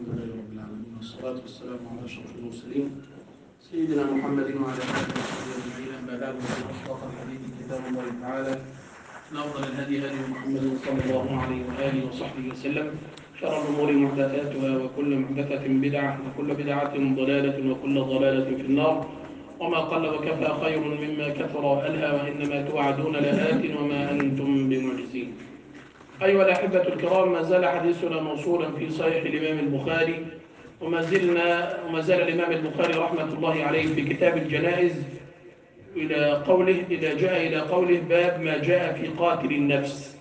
الحمد لله رب العالمين والصلاة والسلام على أشرف المرسلين سيدنا محمد وعلى آله وصحبه أجمعين أما بعد فإن أصدق الحديث كتاب الله تعالى إن أفضل الهدي هدي محمد صلى الله عليه وآله وصحبه وسلم شر الأمور محدثاتها وكل محدثة بدعة وكل بدعة ضلالة وكل ضلالة في النار وما قل وكفى خير مما كثر وألهى وإنما توعدون لآت وما أنتم بمعجزين أيها الأحبة الكرام ما زال حديثنا موصولا في صحيح الإمام البخاري وما زلنا وما زال الإمام البخاري رحمة الله عليه في كتاب الجنائز إلى قوله إذا جاء إلى قوله باب ما جاء في قاتل النفس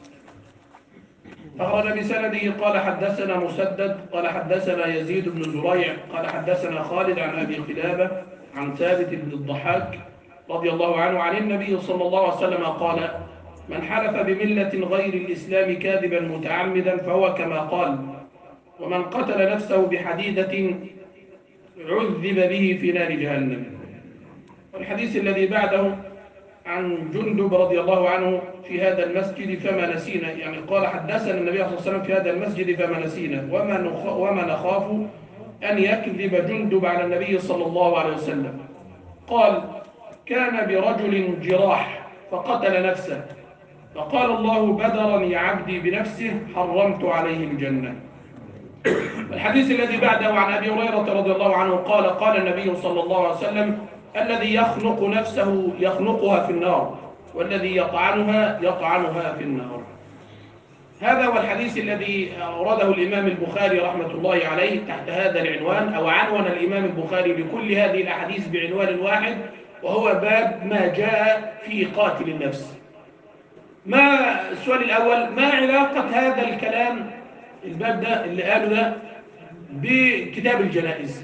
أخرج بسنده قال حدثنا مسدد قال حدثنا يزيد بن زريع قال حدثنا خالد عن أبي قلابة عن ثابت بن الضحاك رضي الله عنه عن النبي صلى الله عليه وسلم قال من حلف بملة غير الإسلام كاذبا متعمدا فهو كما قال ومن قتل نفسه بحديدة عذب به في نار جهنم والحديث الذي بعده عن جندب رضي الله عنه في هذا المسجد فما نسينا يعني قال حدثنا النبي صلى الله عليه وسلم في هذا المسجد فما نسينا وما, نخ وما نخاف أن يكذب جندب على النبي صلى الله عليه وسلم قال كان برجل جراح فقتل نفسه فقال الله بدرني عبدي بنفسه حرمت عليه الجنة الحديث الذي بعده عن أبي هريرة رضي الله عنه قال قال النبي صلى الله عليه وسلم الذي يخنق نفسه يخنقها في النار والذي يطعنها يطعنها في النار هذا هو الحديث الذي أورده الإمام البخاري رحمة الله عليه تحت هذا العنوان أو عنون الإمام البخاري لكل هذه الأحاديث بعنوان واحد وهو باب ما جاء في قاتل النفس ما السؤال الأول ما علاقة هذا الكلام الباب ده اللي قاله ده بكتاب الجنائز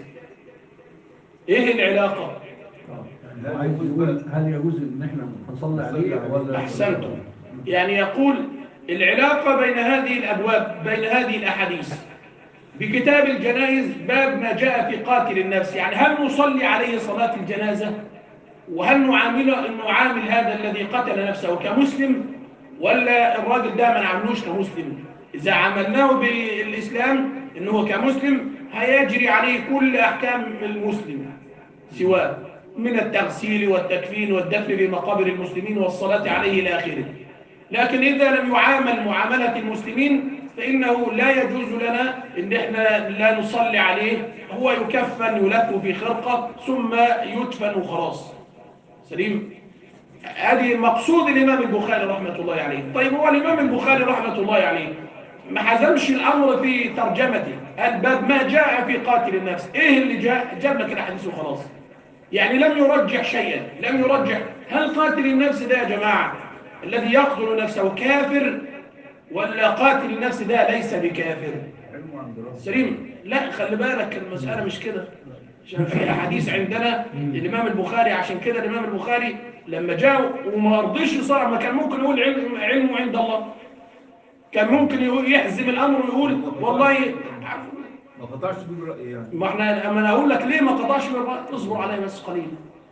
ايه العلاقة عايز يقول هل يجوز ان احنا نصلي عليه ولا احسنتم يعني يقول العلاقة بين هذه الأبواب بين هذه الأحاديث بكتاب الجنائز باب ما جاء في قاتل النفس يعني هل نصلي عليه صلاة الجنازة وهل نعامله نعامل هذا الذي قتل نفسه كمسلم ولا الراجل ده ما نعملوش كمسلم إذا عملناه بالإسلام إنه كمسلم هيجري عليه كل أحكام المسلم سواء من التغسيل والتكفين والدفن بمقابر المسلمين والصلاة عليه إلى آخره لكن إذا لم يعامل معاملة المسلمين فإنه لا يجوز لنا إن إحنا لا نصلي عليه هو يكفن يلف في خرقة ثم يدفن وخلاص سليم هذه مقصود الإمام البخاري رحمة الله عليه طيب هو الإمام البخاري رحمة الله عليه ما حزمش الأمر في ترجمته الباب ما جاء في قاتل النفس إيه اللي جاء جاب لك الحديث وخلاص يعني لم يرجح شيئا لم يرجح هل قاتل النفس ده يا جماعة الذي يقتل نفسه كافر ولا قاتل النفس ده ليس بكافر سليم لا خلي بالك المسألة مش كده عشان في أحاديث عندنا الإمام البخاري عشان كده الإمام البخاري لما جاء وما رضيش يصارع ما كان ممكن يقول علم علمه عند الله كان ممكن يقول يحزم الأمر ويقول والله ما قطعش بيه رأي يعني ما احنا اما انا اقول لك ليه ما قطعش بالرأي اصبر عليه بس قليلا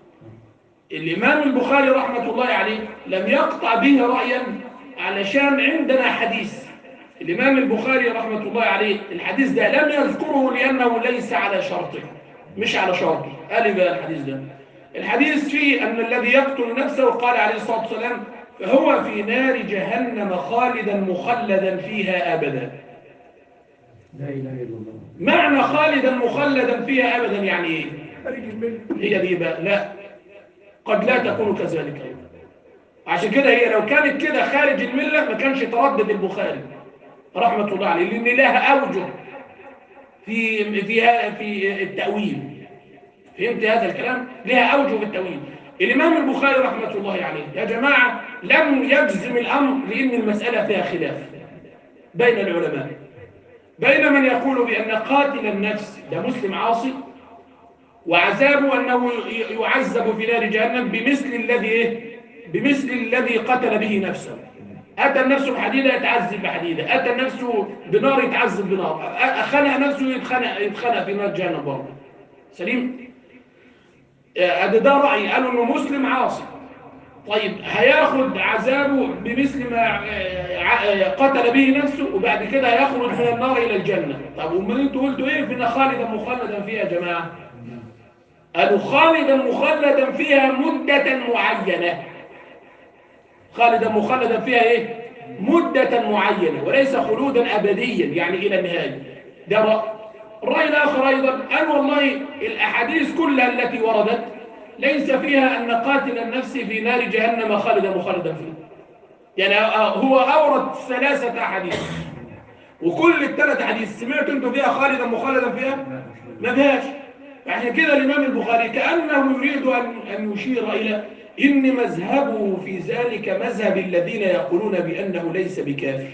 الإمام البخاري رحمة الله عليه لم يقطع به رأيا علشان عندنا حديث الإمام البخاري رحمة الله عليه الحديث ده لم يذكره لأنه ليس على شرطه مش على شرطه قال بقى الحديث ده الحديث فيه أن الذي يقتل نفسه قال عليه الصلاة والسلام فهو في نار جهنم خالدا مخلدا فيها أبدا لا اله الا الله معنى خالدا مخلدا فيها أبدا يعني إيه خارج الملك هي دي بقى لا قد لا تكون كذلك أيضا عشان كده هي لو كانت كده خارج الملة ما كانش تردد البخاري رحمة الله عليه لأن لها أوجه في فيها في التأويل فهمت هذا الكلام لها أوجه في التأويل الإمام البخاري رحمة الله عليه يا جماعة لم يجزم الأمر لأن المسألة فيها خلاف بين العلماء بين من يقول بأن قاتل النفس ده مسلم عاصي وعذابه أنه يعذب في نار جهنم بمثل الذي إيه؟ بمثل الذي قتل به نفسه أتى النفس بحديدة يتعذب بحديدة أتى النفس بنار يتعذب بنار أخنق نفسه يتخنق, يتخنق في نار جهنم برضه سليم؟ أده ده رأي قالوا أنه مسلم عاصي طيب هياخد عذابه بمثل ما آه، ع- آه، قتل به نفسه وبعد كده هيخرج من النار الى الجنه طب امال انتوا قلتوا ايه فينا خالدا مخلدا فيها يا جماعه قالوا خالدا مخلدا فيها مده معينه خالدا مخلدا فيها ايه مده معينه وليس خلودا ابديا يعني الى النهايه ده راي الراي الاخر ايضا قال والله الاحاديث كلها التي وردت ليس فيها أن قاتل النفس في نار جهنم خالدا مخلدا فيها يعني هو أورد ثلاثة أحاديث وكل الثلاث أحاديث سمعتوا أنتوا فيها خالدا مخلدا فيها ما فيهاش عشان كده الإمام البخاري كأنه يريد أن أن يشير إلى إن مذهبه في ذلك مذهب الذين يقولون بأنه ليس بكافر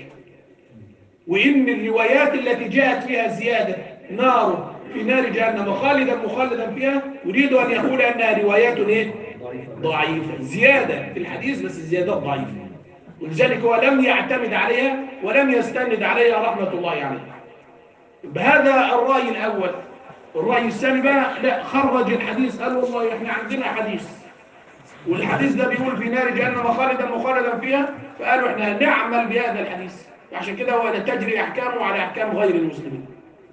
وإن الروايات التي جاءت فيها زيادة نار في نار جهنم خالدا مخلدا فيها يريد أن يقول أنها روايات إيه؟ ضعيفة زيادة في الحديث بس الزيادات ضعيفة ولذلك هو لم يعتمد عليها ولم يستند عليها رحمة الله عليه بهذا الرأي الأول الرأي الثاني بقى لا خرج الحديث قال والله احنا عندنا حديث والحديث ده بيقول في نار جهنم خالدا مخلدا فيها فقالوا احنا نعمل بهذا الحديث عشان كده هو تجري احكامه على احكام غير المسلمين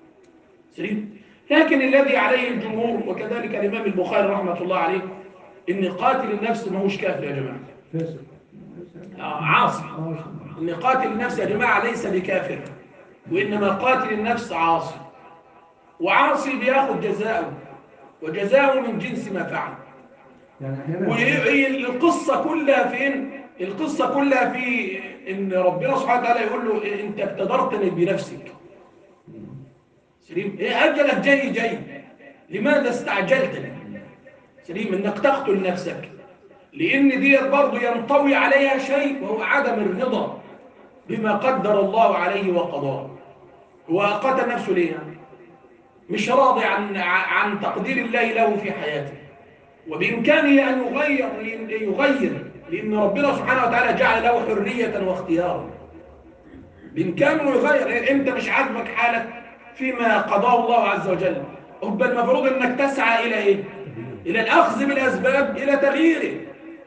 سليم لكن الذي عليه الجمهور وكذلك الامام البخاري رحمه الله عليه ان قاتل النفس ما هوش كافر يا جماعه فاسق آه، عاصي آه، ان قاتل النفس يا جماعه ليس بكافر وانما قاتل النفس عاصي وعاصي بياخد جزاءه وجزاؤه من جنس ما فعل يعني احيانا وهي القصة كلها فين؟ القصة كلها في إن ربنا سبحانه وتعالى يقول له أنت ابتدرتني بنفسك. سليم؟ إيه أجلك جاي جاي. لماذا استعجلتني؟ سليم إنك تقتل نفسك. لأن دي برضه ينطوي عليها شيء وهو عدم الرضا بما قدر الله عليه وقضاه. هو قتل نفسه ليه؟ يعني؟ مش راضي عن عن تقدير الله له في حياته. وبإمكانه أن يغير يغير لأن ربنا سبحانه وتعالى جعل له حرية واختيارا بإمكانه يغير أنت مش عاجبك حالك فيما قضاه الله عز وجل يبقى المفروض أنك تسعى إلى إيه؟ إلى الأخذ بالأسباب إلى تغييره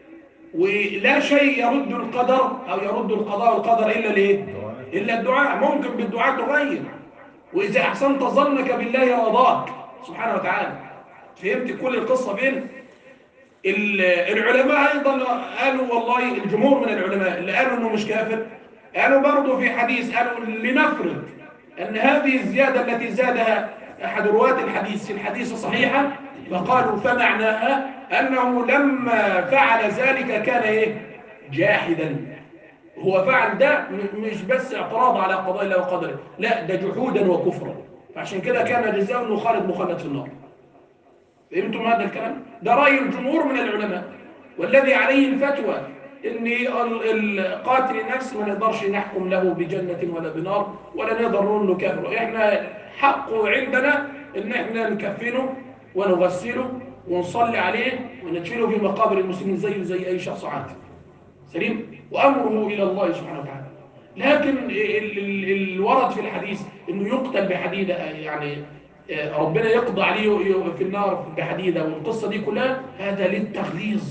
ولا شيء يرد القدر أو يرد القضاء والقدر إلا ليه؟ إلا الدعاء ممكن بالدعاء تغير وإذا أحسنت ظنك بالله رضاك سبحانه وتعالى فهمت كل القصة فين؟ ال- العلماء أيضا قالوا والله الجمهور من العلماء اللي قالوا أنه مش كافر قالوا برضه في حديث قالوا لنفرض أن هذه الزيادة التي زادها أحد رواة الحديث في الحديث صحيحة فقالوا فمعناها أنه لما فعل ذلك كان إيه؟ جاحدا هو فعل ده م- مش بس اعتراض على قضاء الله وقدره لا ده جحودا وكفرا فعشان كده كان جزاؤه انه خالد مخلد في النار فهمتم هذا الكلام ده رأي الجمهور من العلماء والذي عليه الفتوى ان ال- القاتل النفس ما نقدرش نحكم له بجنة ولا بنار ولا نقدر نقول له كافر احنا حقه عندنا ان احنا نكفنه ونغسله ونصلي عليه وندفنه في مقابر المسلمين زيه زي اي شخص عادي سليم وامره الى الله سبحانه وتعالى لكن ال- ال- الورد في الحديث انه يقتل بحديده يعني آه، ربنا يقضى عليه ي- في النار بحديده والقصه دي كلها هذا للتغليظ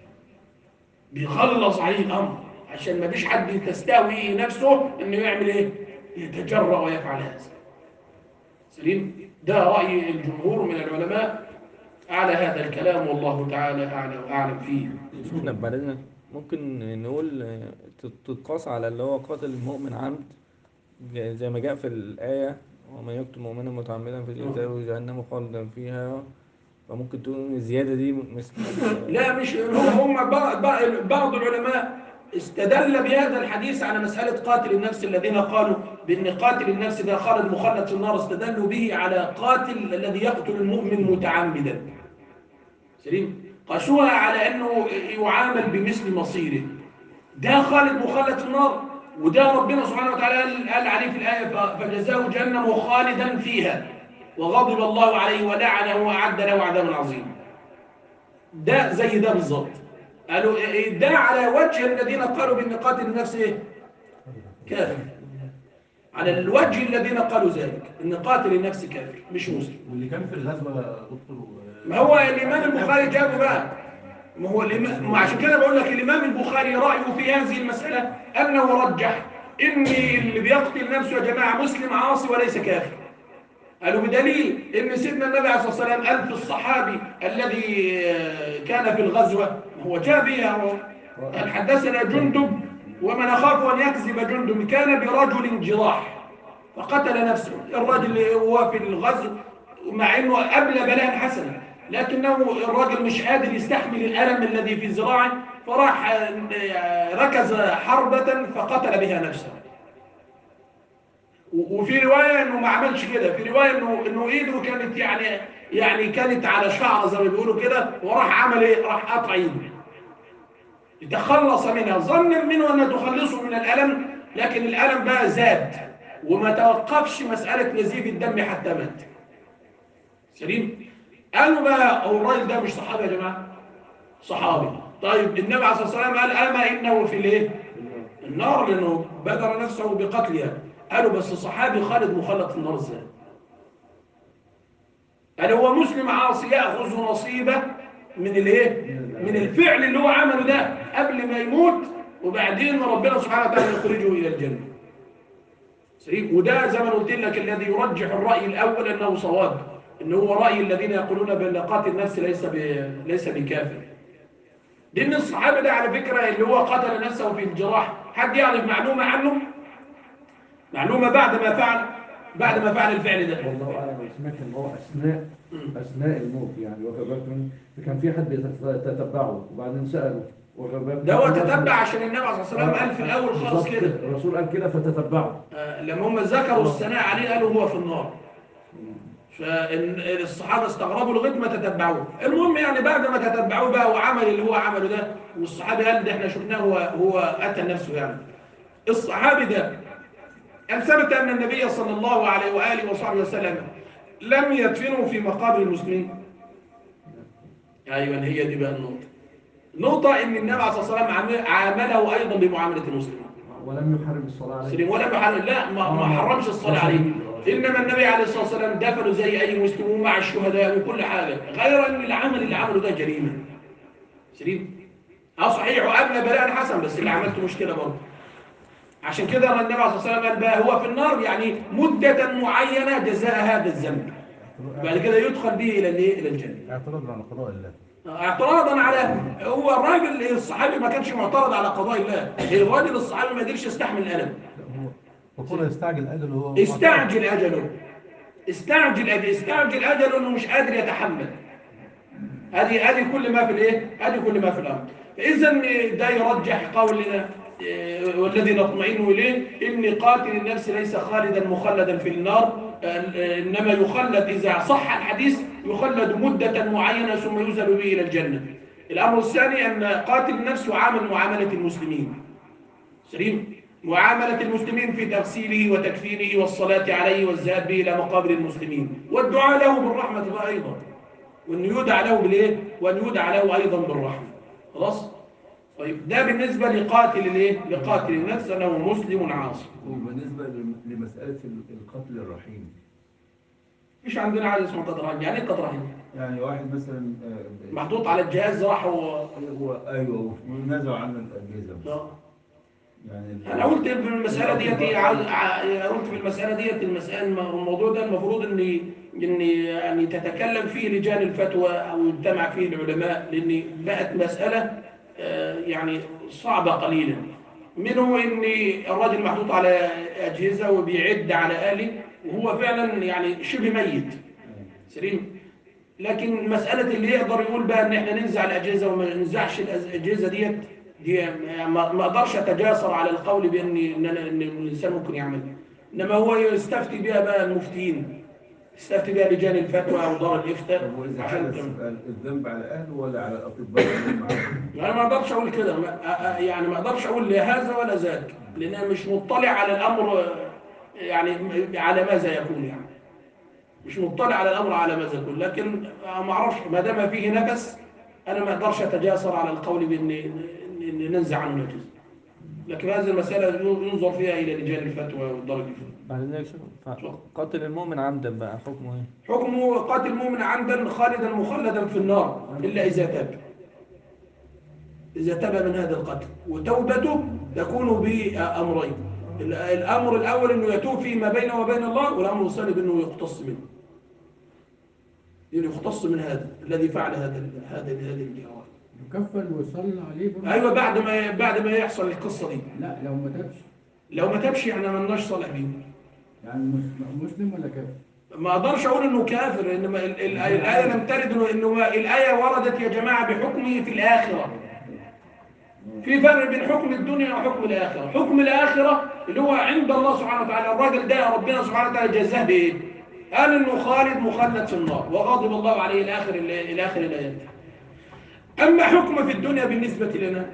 بيغلظ عليه الامر عشان ما فيش حد تستهوي نفسه انه يعمل ايه يتجرأ ويفعل هذا سليم ده راي الجمهور من العلماء على هذا الكلام والله تعالى اعلم اعلم فيه احنا بعدين ممكن نقول آه، تت- تتقاس على اللي هو قاتل المؤمن عمد ج- زي ما جاء في الآية ومن يقتل مؤمنا متعمدا فجزاؤه جهنم خالدا فيها فممكن تقول ان الزيادة دي مثل لا مش هم هم بعض بعض العلماء استدل بهذا الحديث على مسألة قاتل النفس الذين قالوا بأن قاتل النفس ده خالد مخلد في النار استدلوا به على قاتل الذي يقتل المؤمن متعمدا سليم قاسوها على أنه يعامل بمثل مصيره ده خالد مخلد في النار وده ربنا سبحانه وتعالى قال قال عليه في الآية ف- فجزاه جهنم خالدا فيها وغضب الله عليه ولعنه وأعد له عذابا عظيما ده زي ده بالظبط قالوا إيه- ده على وجه الذين قالوا بان قاتل النفس ايه كافر على الوجه الذين قالوا ذلك ان قاتل النفس كافر مش مسلم واللي كان في الغزوه يا دكتور ما هو الامام البخاري جابه بقى ما هو الإمام ما عشان كده بقول لك الإمام البخاري رأيه في هذه المسألة أنه رجح إن اللي بيقتل نفسه يا جماعة مسلم عاصي وليس كافر قالوا بدليل إن سيدنا النبي عليه الصلاة والسلام قال في الصحابي الذي آه، كان في الغزوة هو جاء بها هو قال حدثنا جندب ومن أخاف أن يكذب جندب كان برجل جراح فقتل نفسه الرجل اللي هو في الغزو مع أنه أبلى بلاء حسنا لكنه الرجل مش قادر يستحمل الألم الذي في ذراعه فراح آه، ركز حربة فقتل بها نفسه و- وفي رواية انه ما عملش كده في رواية انه انه ايده كانت يعني يعني كانت على شعر زي ما بيقولوا كده وراح عمل ايه راح قطع ايده يتخلص منها ظن منه ان تخلصه من الالم لكن الالم بقى زاد وما توقفش مسألة نزيف الدم حتى مات سليم قالوا بقى هو الراجل ده مش صحابي يا جماعة صحابي طيب النبي عليه الصلاة والسلام قال أما إنه في الايه النار لأنه بدر نفسه بقتلها قالوا بس صحابي خالد مخلد في النار ازاي قال هو مسلم عاصي يأخذ نصيبه من الايه من الفعل اللي هو عمله ده قبل ما يموت وبعدين ربنا سبحانه وتعالى يخرجه إلى الجنة سليم وده زي ما قلت لك الذي يرجح الرأي الأول أنه صواب إن هو رأي الذين يقولون بأن قاتل النفس ليس ب... ليس بكافر لأن الصحابة ده على فكرة اللي هو قتل نفسه في الجراح حد يعرف معلومة عنه معلومة بعد ما فعل بعد ما فعل الفعل ده والله اعلم أنا سمعت ان هو اثناء اثناء الموت يعني واخد بالك من كان في حد يتتبعه وبعدين ساله واخد بالك ده هو تتبع عشان النبي عليه الصلاة والسلام قال في الأول خالص بالظبط كده الرسول قال كده فتتبعه آه، لما هم ذكروا الثناء عليه قالوا هو في النار فالصحابة استغربوا لغاية ما تتبعوه المهم يعني بعد ما تتبعوه بقى وعمل اللي هو عمله ده والصحابي قال ده احنا شفناه هو, هو قتل نفسه يعني الصحابي ده أن ثبت أن النبي صلى الله عليه وآله وصحبه وسلم لم يدفنه في مقابر المسلمين أيوة هي دي بقى النقطة نقطة إن النبي عليه الصلاة والسلام عامل- عامله أيضا بمعاملة المسلمين ولم يحرم الصلاه عليه مسلم ولا محرم لا ما, ما حرمش الصلاة عليه إنما النبي عليه الصلاة والسلام دفنوا زي أي مسلم ومع الشهداء وكل حاجة غير أن العمل اللي عمله ده جريمة سليم اه صحيح وقبل بلاء حسن بس اللي عملته مشكلة برضه عشان كده لما النبي عليه الصلاة والسلام قال بقى هو في النار يعني مدة معينة جزاء هذا الذنب بعد كده يدخل به إلى الايه إلى الجنة اعتراض على قضاء الله اعتراضا على هو الراجل الصحابي ما كانش معترض على قضاء الله الراجل الصحابي ما قدرش يستحمل الألم وكون يستعجل اجله هو استعجل أجله استعجل أجله استعجل أجله أنه مش قادر يتحمل هذه هذه كل ما في الايه هذه كل ما في الأمر إذا ده يرجح قولنا آه، والذي نطمئن إليه إن قاتل النفس ليس خالدا مخلدا في النار آه، إنما يخلد إذا صح الحديث يخلد مدة معينة ثم يوزل به إلى الجنة الأمر الثاني أن قاتل النفس يعامل معاملة المسلمين سليم معاملة المسلمين في تغسيله وتكفينه والصلاة عليه والذهاب به إلى مقابر المسلمين والدعاء له بالرحمة بقى أيضا وأن يدعى له بالإيه؟ وأن يدعى له أيضا بالرحمة خلاص؟ طيب ده بالنسبة لقاتل الإيه؟ لقاتل النفس أنه مسلم عاصي وبالنسبة لم- لمسألة ال- القتل الرحيم مش عندنا عادة اسمها قدر رهين يعني إيه قدر رهين؟ يعني واحد مثلا آه، محطوط على الجهاز راح و... هو ايوه ونزعوا عنه الاجهزه آه. يعني انا قلت في المساله ديت عاوز- ع- قلت في المساله ديت المساله الموضوع ده المفروض ان ان يعني تتكلم فيه لجان الفتوى او يجتمع فيه العلماء لان بقت مساله آه، يعني صعبه قليلا منه ان الراجل محطوط على اجهزه وبيعد على اله وهو فعلا يعني شبه ميت سليم لكن مسألة اللي يقدر يقول بقى ان احنا ننزع الأجهزة وما ننزعش الأجهزة ديت دي ما ما اقدرش اتجاسر على القول بان ان أنا- ان الانسان ممكن يعملها انما هو يستفتي بها بقى المفتين يستفتي بها لجان الفتوى او دار الافتاء طب واذا عشان حدث تعمل. الذنب على اهله ولا على الاطباء اللي معاهم؟ انا ما اقدرش اقول كده ما- أ- أ- يعني ما اقدرش اقول لا هذا ولا ذاك لان انا مش مطلع على الامر آه، يعني م- على ماذا يكون يعني مش مطلع على الامر على ماذا يكون لكن آه، ما اعرفش ما دام فيه نفس انا ما اقدرش اتجاسر على القول بان إن- إن ننزع عنه النجس لكن هذه المساله ينظر فيها الى لجان الفتوى والدرجه الفتوى بعد ذلك شوف قاتل المؤمن عمدا بقى حكمه ايه؟ حكمه قاتل مؤمن عمدا خالدا مخلدا في النار الا اذا تاب إذا تاب من هذا القتل وتوبته تكون بأمرين ال- الأمر الأول أنه يتوب فيما بينه وبين الله والأمر الثاني بأنه يقتص منه يعني يقتص من هذا الذي فعل هذا هذا هذه الجرائم يكفل ويصلى عليه برضه؟ ايوه بعد ما بعد ما يحصل القصه دي لا لو ما تابش لو ما تابش احنا ما لناش صالح بيه يعني مس- مسلم ولا كافر؟ ما اقدرش اقول انه كافر انما ال- ال- الايه لم ترد انه انه الايه وردت يا جماعه بحكمه في الاخره في فرق بين حكم الدنيا وحكم الاخره حكم الاخره اللي هو عند الله سبحانه وتعالى الراجل ده ربنا سبحانه وتعالى جزاه بايه قال انه خالد مخلد في النار وغضب الله عليه الى اخر الى اخر الايات اما حكم في الدنيا بالنسبه لنا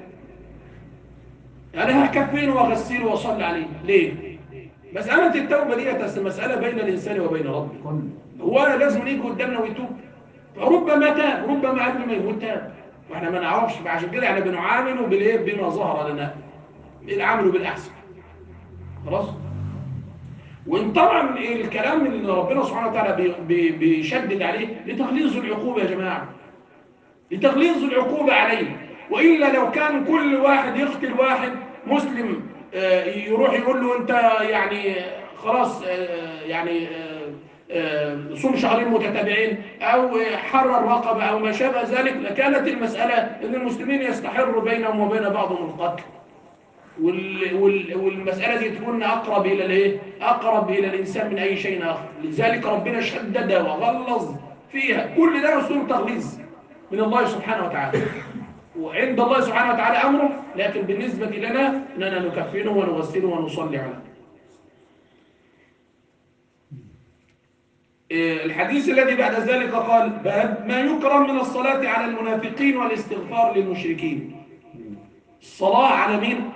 انا هكفينه واغسله واصلي عليه ليه مساله التوبه دي مساله بين الانسان وبين ربه كل هو انا لازم يجي قدامنا ويتوب ربما تاب ربما قبل ما يموت تاب واحنا ما نعرفش عشان كده احنا بنعامله بالايه بما ظهر لنا بنعامله بالاحسن خلاص وان طبعا الكلام اللي ربنا سبحانه وتعالى بي- بي- بيشدد عليه لتغليظ العقوبه يا جماعه لتغليظ العقوبه عليه والا لو كان كل واحد يقتل واحد مسلم آه، يروح يقول له انت يعني خلاص آه، يعني آه، آه، صوم شهرين متتابعين او حرر رقبه او ما شابه ذلك لكانت المساله ان المسلمين يستحر بينهم وبين بعضهم القتل وال وال والمسألة دي تكون أقرب إلى الإيه؟ أقرب إلى الإنسان من أي شيء آخر لذلك ربنا شدد وغلظ فيها كل ده أسلوب تغليظ من الله سبحانه وتعالى وعند الله سبحانه وتعالى أمره لكن بالنسبة لنا أننا نكفنه ونغسله ونصلي عليه إيه، الحديث الذي بعد ذلك قال باب ما يكرم من الصلاة على المنافقين والاستغفار للمشركين الصلاة على مين؟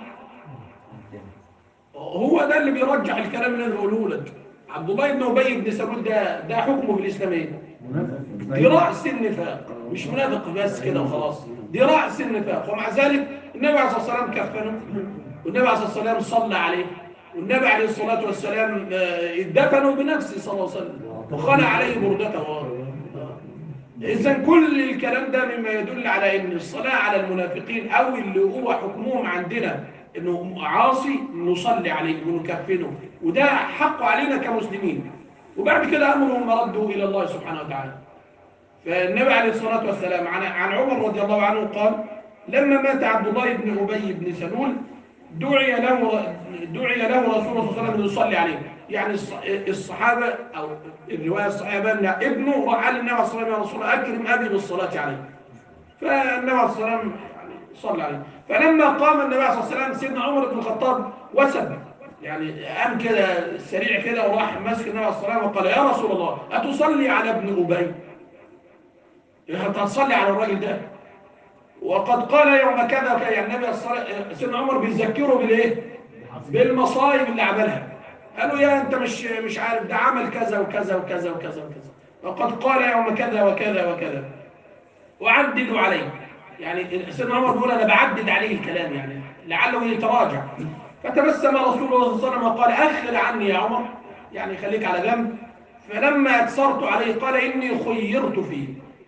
هو ده اللي بيرجح الكلام اللي انا بقوله لك عبد الله بن ابي بن سلول ده ده حكمه في الاسلام ايه؟ منافق دي راس النفاق مش منافق بس كده وخلاص دي راس النفاق ومع ذلك النبي عليه الصلاه والسلام كفنه والنبي عليه الصلاه والسلام صلى عليه والنبي عليه الصلاه والسلام آه، دفنه بنفسه صلى الله عليه وسلم وخلع عليه بردته إذا كل الكلام ده مما يدل على أن الصلاة على المنافقين أو اللي هو حكمهم عندنا أنه عاصي نصلي عليه ونكفنه وده حق علينا كمسلمين وبعد كده أمرهم مرده إلى الله سبحانه وتعالى فالنبي عليه الصلاة والسلام عن عن عمر رضي الله عنه قال لما مات عبد الله بن أبي بن سلول دعي له دعي له رسول الله صلى الله عليه وسلم يصلي عليه يعني الص- الصحابة أو الرواية الصحيحة أن ابنه راح قال للنبي عليه الصلاة والسلام يا رسول الله أكرم أبي بالصلاة عليه فالنبي عليه الصلاة والسلام يعني صلى عليه فلما قام النبي عليه الصلاة والسلام سيدنا عمر بن الخطاب وسب يعني قام كده سريع كده وراح ماسك النبي عليه الصلاة والسلام وقال يا رسول الله أتصلي على ابن أبي هتصلي على الراجل ده وقد قال يوم كذا وكذا يعني النبي الصلاة- سيدنا عمر بيذكره بالايه بالمصايب اللي عملها قالوا يا انت مش مش عارف ده عمل كذا وكذا وكذا وكذا وكذا وقد قال يوم كذا وكذا وكذا وعددوا عليه يعني سيدنا عمر بيقول انا بعدد عليه الكلام يعني لعله يتراجع فتبسم رسول الله صلى الله عليه وسلم وقال اخر عني يا عمر يعني خليك على جنب فلما اكثرت عليه قال اني خيرت فيه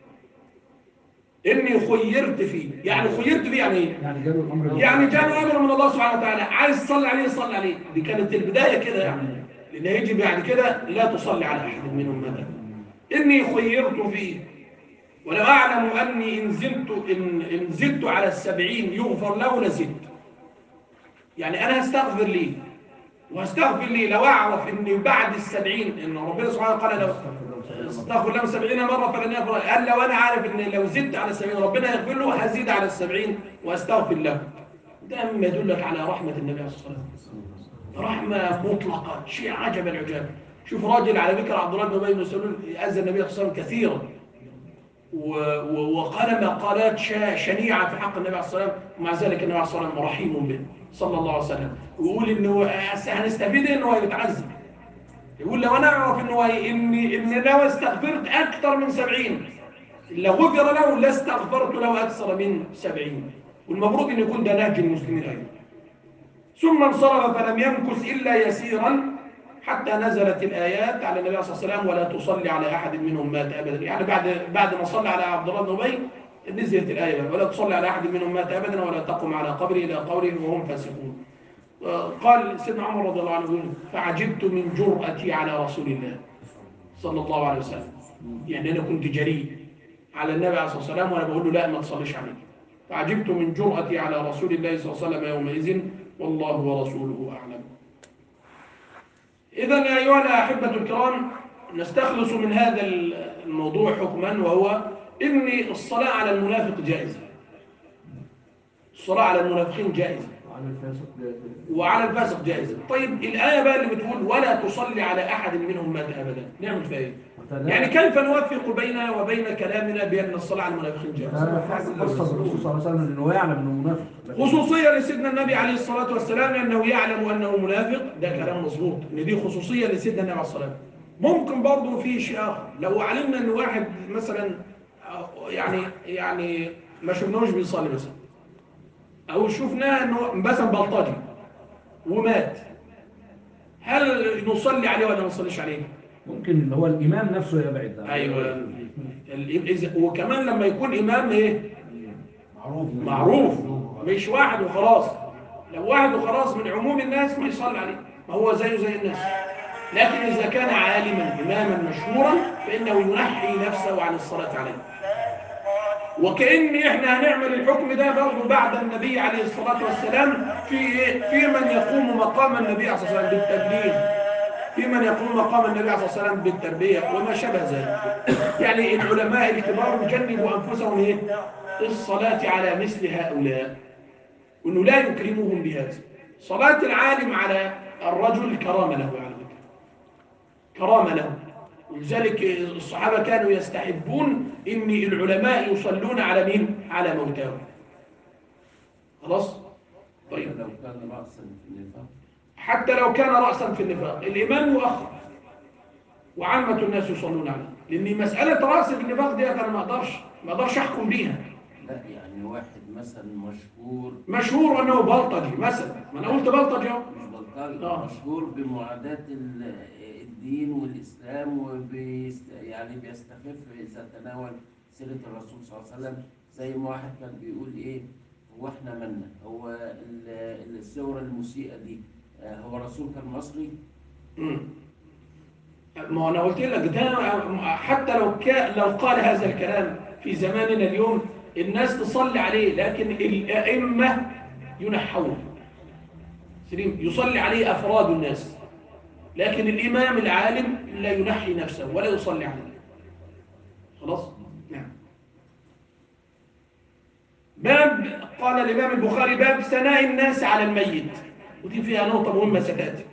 اني خيرت فيه يعني خيرت فيه يعني ايه يعني جاله الامر يعني جاء امر من الله سبحانه وتعالى عايز تصلي عليه صلي عليه دي كانت البدايه كده يعني لان هيجي بعد كده لا تصلي على احد منهم ابدا اني خيرت فيه ولو اعلم اني ان زدت ان, إن زدت على السبعين يغفر له لزدت يعني انا هستغفر ليه وهستغفر ليه لو اعرف ان بعد السبعين ان ربنا سبحانه قال لو استغفر له سبعين مرة فلن يغفر قال لو أنا عارف إن لو زدت على السبعين ربنا يغفر له هزيد على السبعين وأستغفر له ده مما يدلك على رحمة النبي عليه الصلاة والسلام رحمة مطلقة شيء عجب العجاب شوف راجل على فكرة عبد الله بن أبي بن سلول أذى النبي صلى الله عليه وسلم كثيرا و- و- وقال مقالات شا- شنيعة في حق النبي عليه الصلاة والسلام ومع ذلك النبي عليه الصلاة والسلام رحيم به صلى الله عليه وسلم ويقول إنه هنستفيد إنه هيتعذب يقول لو انا اعرف انه هي- اني ان لو استغفرت اكثر من سبعين لو غفر له لاستغفرت له اكثر من سبعين والمفروض ان يكون ده نهج المسلمين ايضا ثم انصرف فلم يمكث الا يسيرا حتى نزلت الايات على النبي صلى الله عليه وسلم ولا تصلي على احد منهم مات ابدا يعني بعد بعد ما صلى على عبد الله بن ابي نزلت الآية بقى ولا تصلي على أحد منهم مات أبدا ولا تقم على قبره إلى قوله وهم فاسقون آه، قال سيدنا عمر رضي الله عنه يقول فعجبت من جرأتي على رسول الله صلى الله عليه وسلم يعني أنا كنت جريء على النبي عليه الصلاة والسلام وأنا بقول له لا ما تصليش عليه فعجبت من جرأتي على رسول الله صلى الله عليه وسلم يومئذ والله ورسوله أعلم إذا يا أيها الأحبة الكرام نستخلص من هذا الموضوع حكما وهو إن الصلاة على المنافق جائزة الصلاة على المنافقين جائزة وعن الفاسق جائز وعلى الفاسق جائزة طيب الآية بقى اللي بتقول ولا تصلي على أحد منهم مات أبدا نعمل فيها إيه؟ يعني كيف نوفق بيننا وبين كلامنا بأن الصلاة على المنافقين جائزة هذا في قصة الرسول صلى الله عليه وسلم انه يعلم انه منافق لكن- خصوصية لسيدنا النبي عليه الصلاة والسلام أنه يعلم أنه منافق ده كلام مظبوط إن دي خصوصية لسيدنا النبي عليه الصلاة والسلام ممكن برضه في شيء آخر لو علمنا أن واحد مثلا أو يعني يعني ما شفناهوش بيصلي مثلا أو شفناه أنه مثلا بلطجي ومات هل نصلي عليه ولا ما نصليش عليه؟ ممكن اللي هو الامام نفسه يبعد عنه. أيوه ال- إذا- وكمان لما يكون إمام إيه؟ معروف معروف مش واحد وخلاص لو واحد وخلاص من عموم الناس ما يصلي عليه ما هو زيه زي الناس لكن إذا كان عالما إماما مشهورا فإنه ينحي نفسه عن الصلاة عليه وكأن إحنا هنعمل الحكم ده برضه بعد النبي عليه الصلاة والسلام في إيه؟ في من يقوم مقام النبي عليه الصلاة والسلام بالتبليغ في من يقوم مقام النبي عليه الصلاة والسلام بالتربية وما شابه ذلك يعني العلماء الكبار يجنبوا أنفسهم إيه؟ الصلاة على مثل هؤلاء وأنه لا يكرمهم بهذا صلاة العالم على الرجل كرامة له على فكرة كرامة له ولذلك الصحابة كانوا يستحبون أن العلماء يصلون على مين؟ على موتاهم خلاص؟ طيب لو كان رأسا في النفاق حتى لو كان رأسا في النفاق الإمام يؤخر وعامة الناس يصلون عليه لأن مسألة رأس في النفاق دي أنا ما أقدرش ما أقدرش أحكم بيها لا يعني واحد مثلا مشهور مشهور أنه بلطجي مثلا ما أنا قلت بلطجي أهو مش بلطجي آه. مشهور بمعاداة ال- الدين والإسلام وبيست يعني بيستخف إذا تناول سيرة الرسول صلى الله عليه وسلم زي ما واحد كان بيقول إيه هو إحنا منا هو ال- الصور المسيئة دي آه، هو الرسول كان مصري مم. ما هو أنا قلت لك ده حتى لو كا لو قال هذا الكلام في زماننا اليوم الناس تصلي عليه لكن الأئمة ينحون سليم يصلي عليه أفراد الناس لكن الإمام العالم لا ينحي نفسه ولا يصلي عليه خلاص نعم باب قال الإمام البخاري باب ثناء الناس على الميت ودي فيها نقطة مهمة ستأتي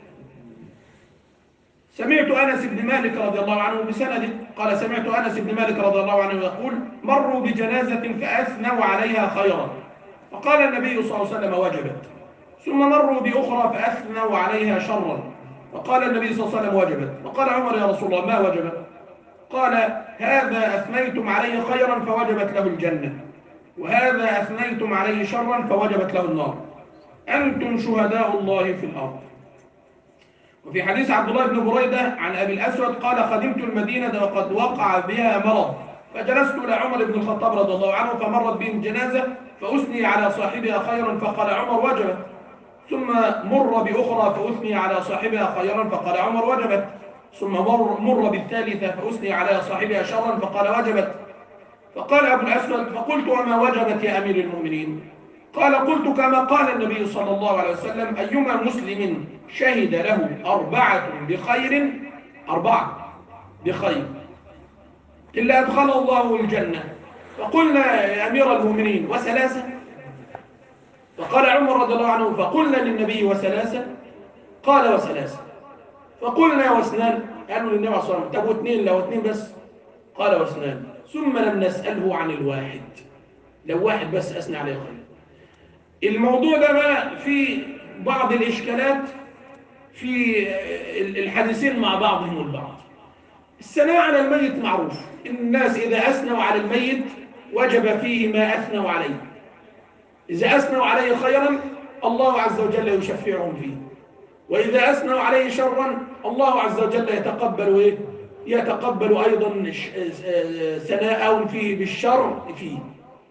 سمعت أنس بن مالك رضي الله عنه بسنده قال سمعت أنس بن مالك رضي الله عنه يقول مروا بجنازة فأثنوا عليها خيرا فقال النبي صلى الله عليه وسلم وجبت ثم مروا بأخرى فأثنوا عليها شرا فقال النبي صلى الله عليه وسلم وجبت وقال عمر يا رسول الله ما وجبت قال هذا أثنيتم عليه خيرا فوجبت له الجنة وهذا أثنيتم عليه شرا فوجبت له النار أنتم شهداء الله في الأرض وفي حديث عبد الله بن بريدة عن أبي الأسود قال قدمت المدينة وقد وقع بها مرض فجلست إلى عمر بن الخطاب رضي الله عنه فمرت بهم جنازة فأثني على صاحبها خيرا فقال عمر وجبت ثم مر بأخرى فأثني على صاحبها خيرا فقال عمر وجبت ثم مر, مر بالثالثة فأثني على صاحبها شرا فقال وجبت فقال أبو الأسود فقلت وما وجبت يا أمير المؤمنين قال قلت كما قال النبي صلى الله عليه وسلم أيما مسلم شهد له أربعة بخير أربعة بخير إلا أدخل الله الجنة فقلنا يا أمير المؤمنين وثلاثة فقال عمر رضي الله عنه فقلنا للنبي وثلاثة قال وثلاثة فقلنا واثنان قالوا للنبي عليه الصلاة والسلام طب واثنين لو اثنين بس قال واثنان ثم لم نسأله عن الواحد لو واحد بس أثنى عليه خير الموضوع ده بقى في بعض الإشكالات في الحديثين مع بعضهم البعض الثناء على الميت معروف الناس إذا أثنوا على الميت وجب فيه ما أثنوا عليه إذا أثنوا عليه خيرا الله عز وجل يشفعهم فيه وإذا أثنوا عليه شرا الله عز وجل يتقبل إيه؟ يتقبل أيضا ثناءهم فيه بالشر فيه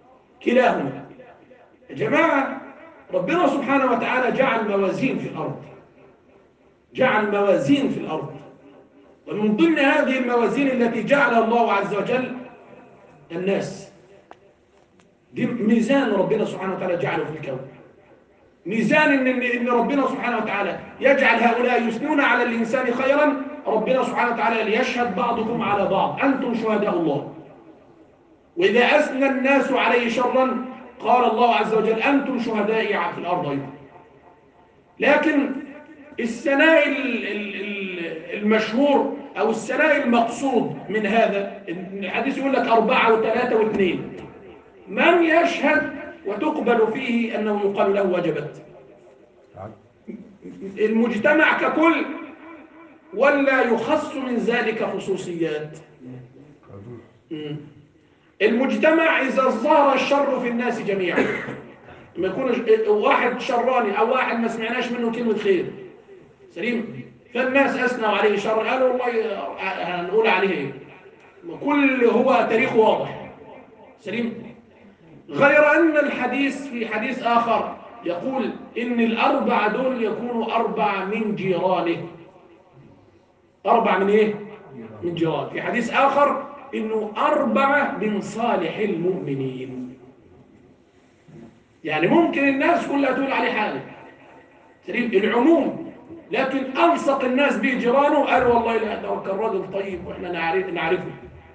كلاهما يا جماعة ربنا سبحانه وتعالى جعل موازين في الأرض جعل موازين في الأرض ومن ضمن هذه الموازين التي جعلها الله عز وجل الناس دي ميزان ربنا سبحانه وتعالى جعله في الكون ميزان إن, إن ربنا سبحانه وتعالى يجعل هؤلاء يثنون على الإنسان خيرا ربنا سبحانه وتعالى ليشهد بعضكم على بعض أنتم شهداء الله وإذا أثنى الناس عليه شرا قال الله عز وجل أنتم شهدائي في الأرض أيضا لكن الثناء ال- ال- ال- المشهور أو الثناء المقصود من هذا الحديث يقول لك أربعة وثلاثة واثنين من يشهد وتقبل فيه أنه يقال له وجبت المجتمع ككل ولا يخص من ذلك خصوصيات مم. المجتمع إذا ظهر الشر في الناس جميعا ما يكون واحد شراني أو واحد ما سمعناش منه كلمة خير سليم فالناس أثنوا عليه شر قالوا والله هنقول عليه إيه كل هو تاريخ واضح سليم غير أن الحديث في حديث آخر يقول إن الأربع دول يكونوا أربع من جيرانه أربع من إيه؟ من جيران في حديث آخر إنه أربعة من صالح المؤمنين يعني ممكن الناس كلها تقول عليه حاجة سليم العموم لكن ألصق الناس به جيرانه قال والله لا ده كان راجل طيب وإحنا نعرف نعرفه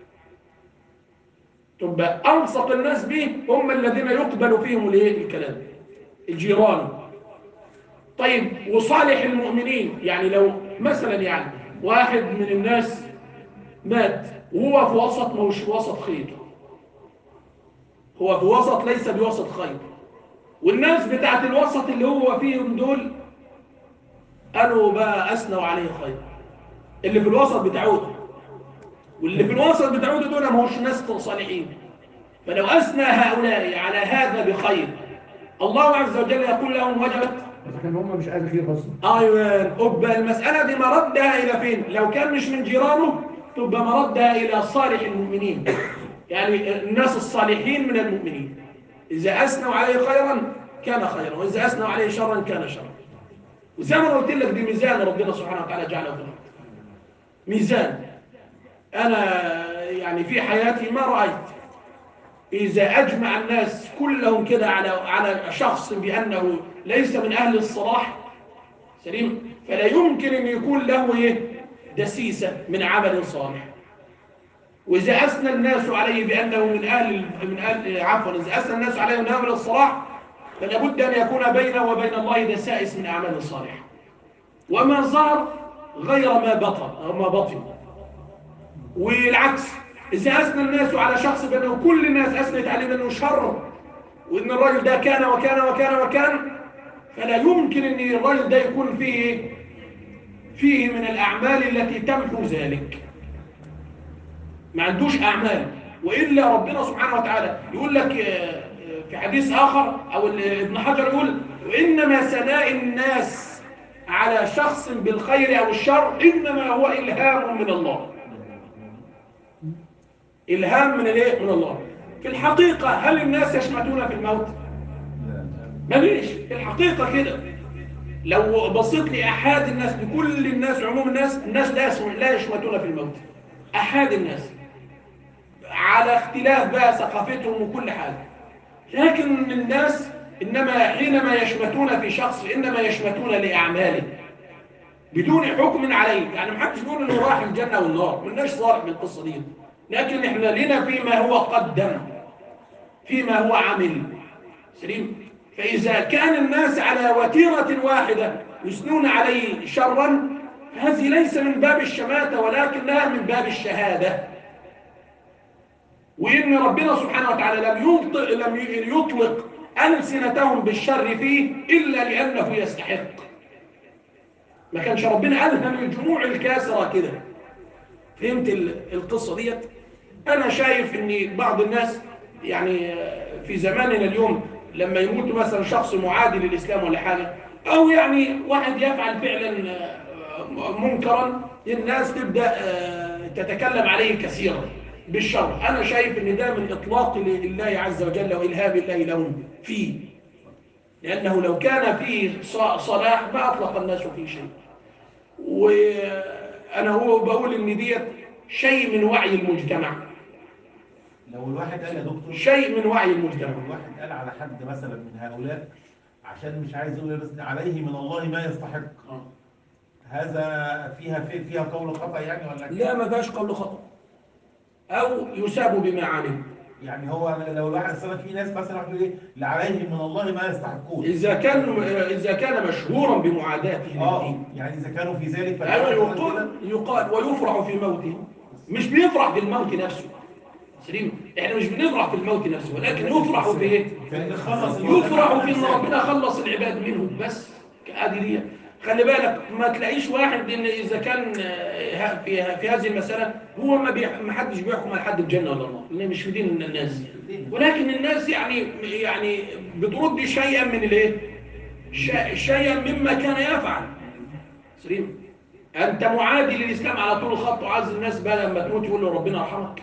تبقى ألصق الناس به هم الذين يقبل فيهم الايه الكلام الجيران طيب وصالح المؤمنين يعني لو مثلا يعني واحد من الناس مات وهو في وسط ما هوش وسط خير هو في وسط ليس بوسط خير والناس بتاعت الوسط اللي هو فيهم دول قالوا بقى أثنوا عليه خير اللي في الوسط بتاعوده واللي في الوسط بتاعوده دول ما هوش ناس صالحين فلو أثنى هؤلاء على هذا بخير الله عز وجل يقول لهم وجبت إذا كان هم مش عايز خير أصلا ايوه تبقى المسألة دي مردها إلى فين لو كان مش من جيرانه تبقى مردها إلى صالح المؤمنين يعني الناس الصالحين من المؤمنين إذا أثنوا عليه خيرا كان خيرا وإذا أثنوا عليه شرا كان شرا وزي ما قلت لك دي ميزان ربنا سبحانه وتعالى جعله في الأرض ميزان أنا يعني في حياتي ما رأيت إذا أجمع الناس كلهم كده على على شخص بأنه ليس من أهل الصلاح سليم فلا يمكن أن يكون له إيه دسيسة من عمل صالح وإذا أثنى الناس عليه بأنه من أهل من أهل عفوا إذا أثنى الناس عليه من أهل الصلاح فلا بد أن يكون بينه وبين الله دسائس من أعمال صالحة وما ظهر غير ما بطن أو ما بطن والعكس إذا أثنى الناس على شخص بأنه كل الناس أثنت عليه بأنه شر وإن الرجل ده كان وكان وكان وكان فلا يمكن أن الرجل ده يكون فيه فيه من الأعمال التي تمحو ذلك ما عندوش أعمال وإلا ربنا سبحانه وتعالى يقول لك في حديث آخر أو ابن حجر يقول وإنما ثناء الناس على شخص بالخير أو الشر إنما هو إلهام من الله إلهام من الايه من الله في الحقيقة هل الناس يشمتون في الموت ما ليش في الحقيقة كده لو بصيت لأحد الناس لكل الناس عموم الناس الناس لا يسمع لا يشمتون في الموت أحد الناس على اختلاف بقى ثقافتهم وكل حاجة لكن الناس إنما حينما يشمتون في شخص إنما يشمتون لأعماله بدون حكم عليه يعني محدش يقول إنه راح الجنة والنار ملناش صالح من القصة دي لكن احنا لنا فيما هو قدم فيما هو عمل سليم فإذا كان الناس على وتيرة واحدة يثنون عليه شرا هذه ليس من باب الشماتة ولكنها من باب الشهادة وإن ربنا سبحانه وتعالى لم يطلق, لم يطلق ألسنتهم بالشر فيه إلا لأنه يستحق ما كانش ربنا ألهم الجموع الكاسرة كده فهمت القصة ديت أنا شايف أن بعض الناس يعني في زماننا اليوم لما يموت مثلا شخص معادي للإسلام ولا حاجة أو يعني واحد يفعل فعلا منكرا الناس تبدأ تتكلم عليه كثيرا بالشر انا شايف ان ده من اطلاق لله عز وجل والهام الله لهم فيه لانه لو كان فيه ص- صلاح ما اطلق الناس فيه شيء وانا هو بقول ان ديت شيء من وعي المجتمع لو الواحد قال يا دكتور شيء من وعي لو المجتمع الواحد قال على حد مثلا من هؤلاء عشان مش عايز يقول بس عليه من الله ما يستحق آه. هذا فيها في فيها قول خطأ يعني ولا لا ما فيهاش قول خطأ او يساب بما علم يعني هو لو الواحد اصلا في ناس مثلا يقول ايه اللي عليهم من الله ما يستحقون اذا كان اذا كان مشهورا بمعاداته اه للدين يعني اذا كانوا في ذلك ايوه فالواحد يقال يقال ويفرح في موته مش بيفرح بالموت نفسه سليم احنا مش بنفرح في الموت نفسه ولكن يفرح بايه فإن خلص يفرح في ان ربنا خلص العباد منه بس ادي دي خلي بالك ما تلاقيش واحد ان اذا كان آه، في في هذه المساله هو ما بيح- ما حدش بيحكم على حد الجنه ولا النار لان مش في دين الناس ولكن الناس يعني يعني بترد شيئا من الايه ش- شيئا مما كان يفعل سليم انت معادي للاسلام على طول الخط وعايز الناس بقى لما تموت يقول له ربنا يرحمك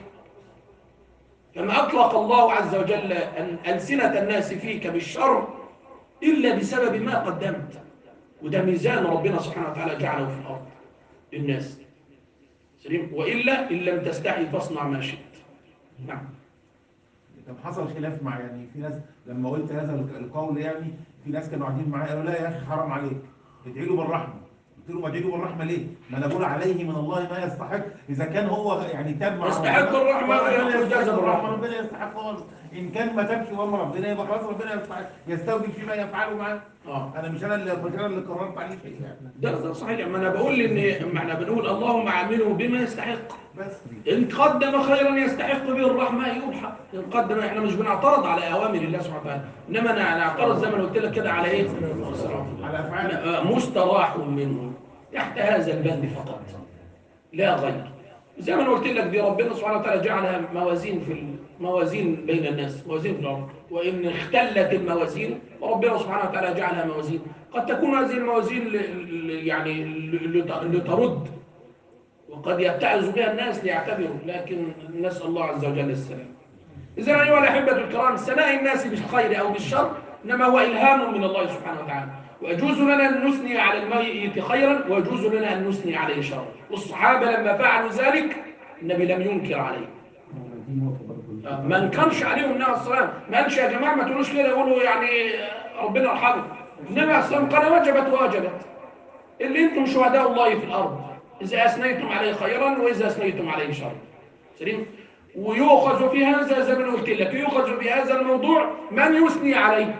فما اطلق الله عز وجل أن السنه الناس فيك بالشر الا بسبب ما قدمت وده ميزان ربنا سبحانه وتعالى جعله في الارض للناس سليم والا ان لم تستحي فاصنع ما شئت نعم طب حصل خلاف مع يعني في ناس لما قلت هذا القول يعني في ناس كانوا قاعدين معايا قالوا لا يا اخي حرام عليك ادعي له بالرحمه قلت له ما ادعي له بالرحمه ليه؟ ما انا بقول عليه من الله ما يستحق اذا كان هو يعني تاب مع يستحق ربنا، الرحمة ربنا ويأخذ يستحق جزاء الرحمه الرحمة. ربنا يستحق خالص ان كان ما تابش وامر ربنا يبقى خلاص ربنا يستحق يستوجب فيما يفعله معاه اه انا مش انا اللي مش انا اللي قررت عليه شيء يعني ده ده صحيح ما انا بقول ان ما احنا بنقول اللهم عامله بما يستحق بس ان قدم خيرا يستحق به الرحمه يرحم ان قدم احنا مش بنعترض على اوامر الله سبحانه وتعالى انما انا نعترض زي ما أنا قلت لك كده على ايه على افعال آه، مستراح منه تحت هذا البند فقط لا غير زي ما انا قلت لك دي ربنا سبحانه وتعالى جعلها موازين في الموازين بين الناس موازين في الارض وان اختلت الموازين فربنا سبحانه وتعالى جعلها موازين قد تكون هذه الموازين ل- ل- يعني ل- لت- لترد وقد يتعظ بها الناس ليعتبروا لكن نسال الله عز وجل السلام اذا ايها الاحبه الكرام ثناء الناس بالخير او بالشر انما هو الهام من الله سبحانه وتعالى ويجوز لنا ان نثني على الميت خيرا ويجوز لنا ان نثني عليه شرا والصحابه لما فعلوا ذلك النبي لم ينكر عليه دي نقطة برضه. ما انكرش عليهم النبي عليه الصلاه والسلام ما قالش يا جماعه ما تقولوش كده يقولوا يعني ربنا يرحمه النبي عليه الصلاه والسلام قال وجبت وجبت اللي انتم شهداء الله في الارض اذا اثنيتم عليه خيرا واذا اثنيتم عليه شرا سليم ويؤخذ في هذا زي ما أنا قلت لك يؤخذ في هذا الموضوع من يثني عليه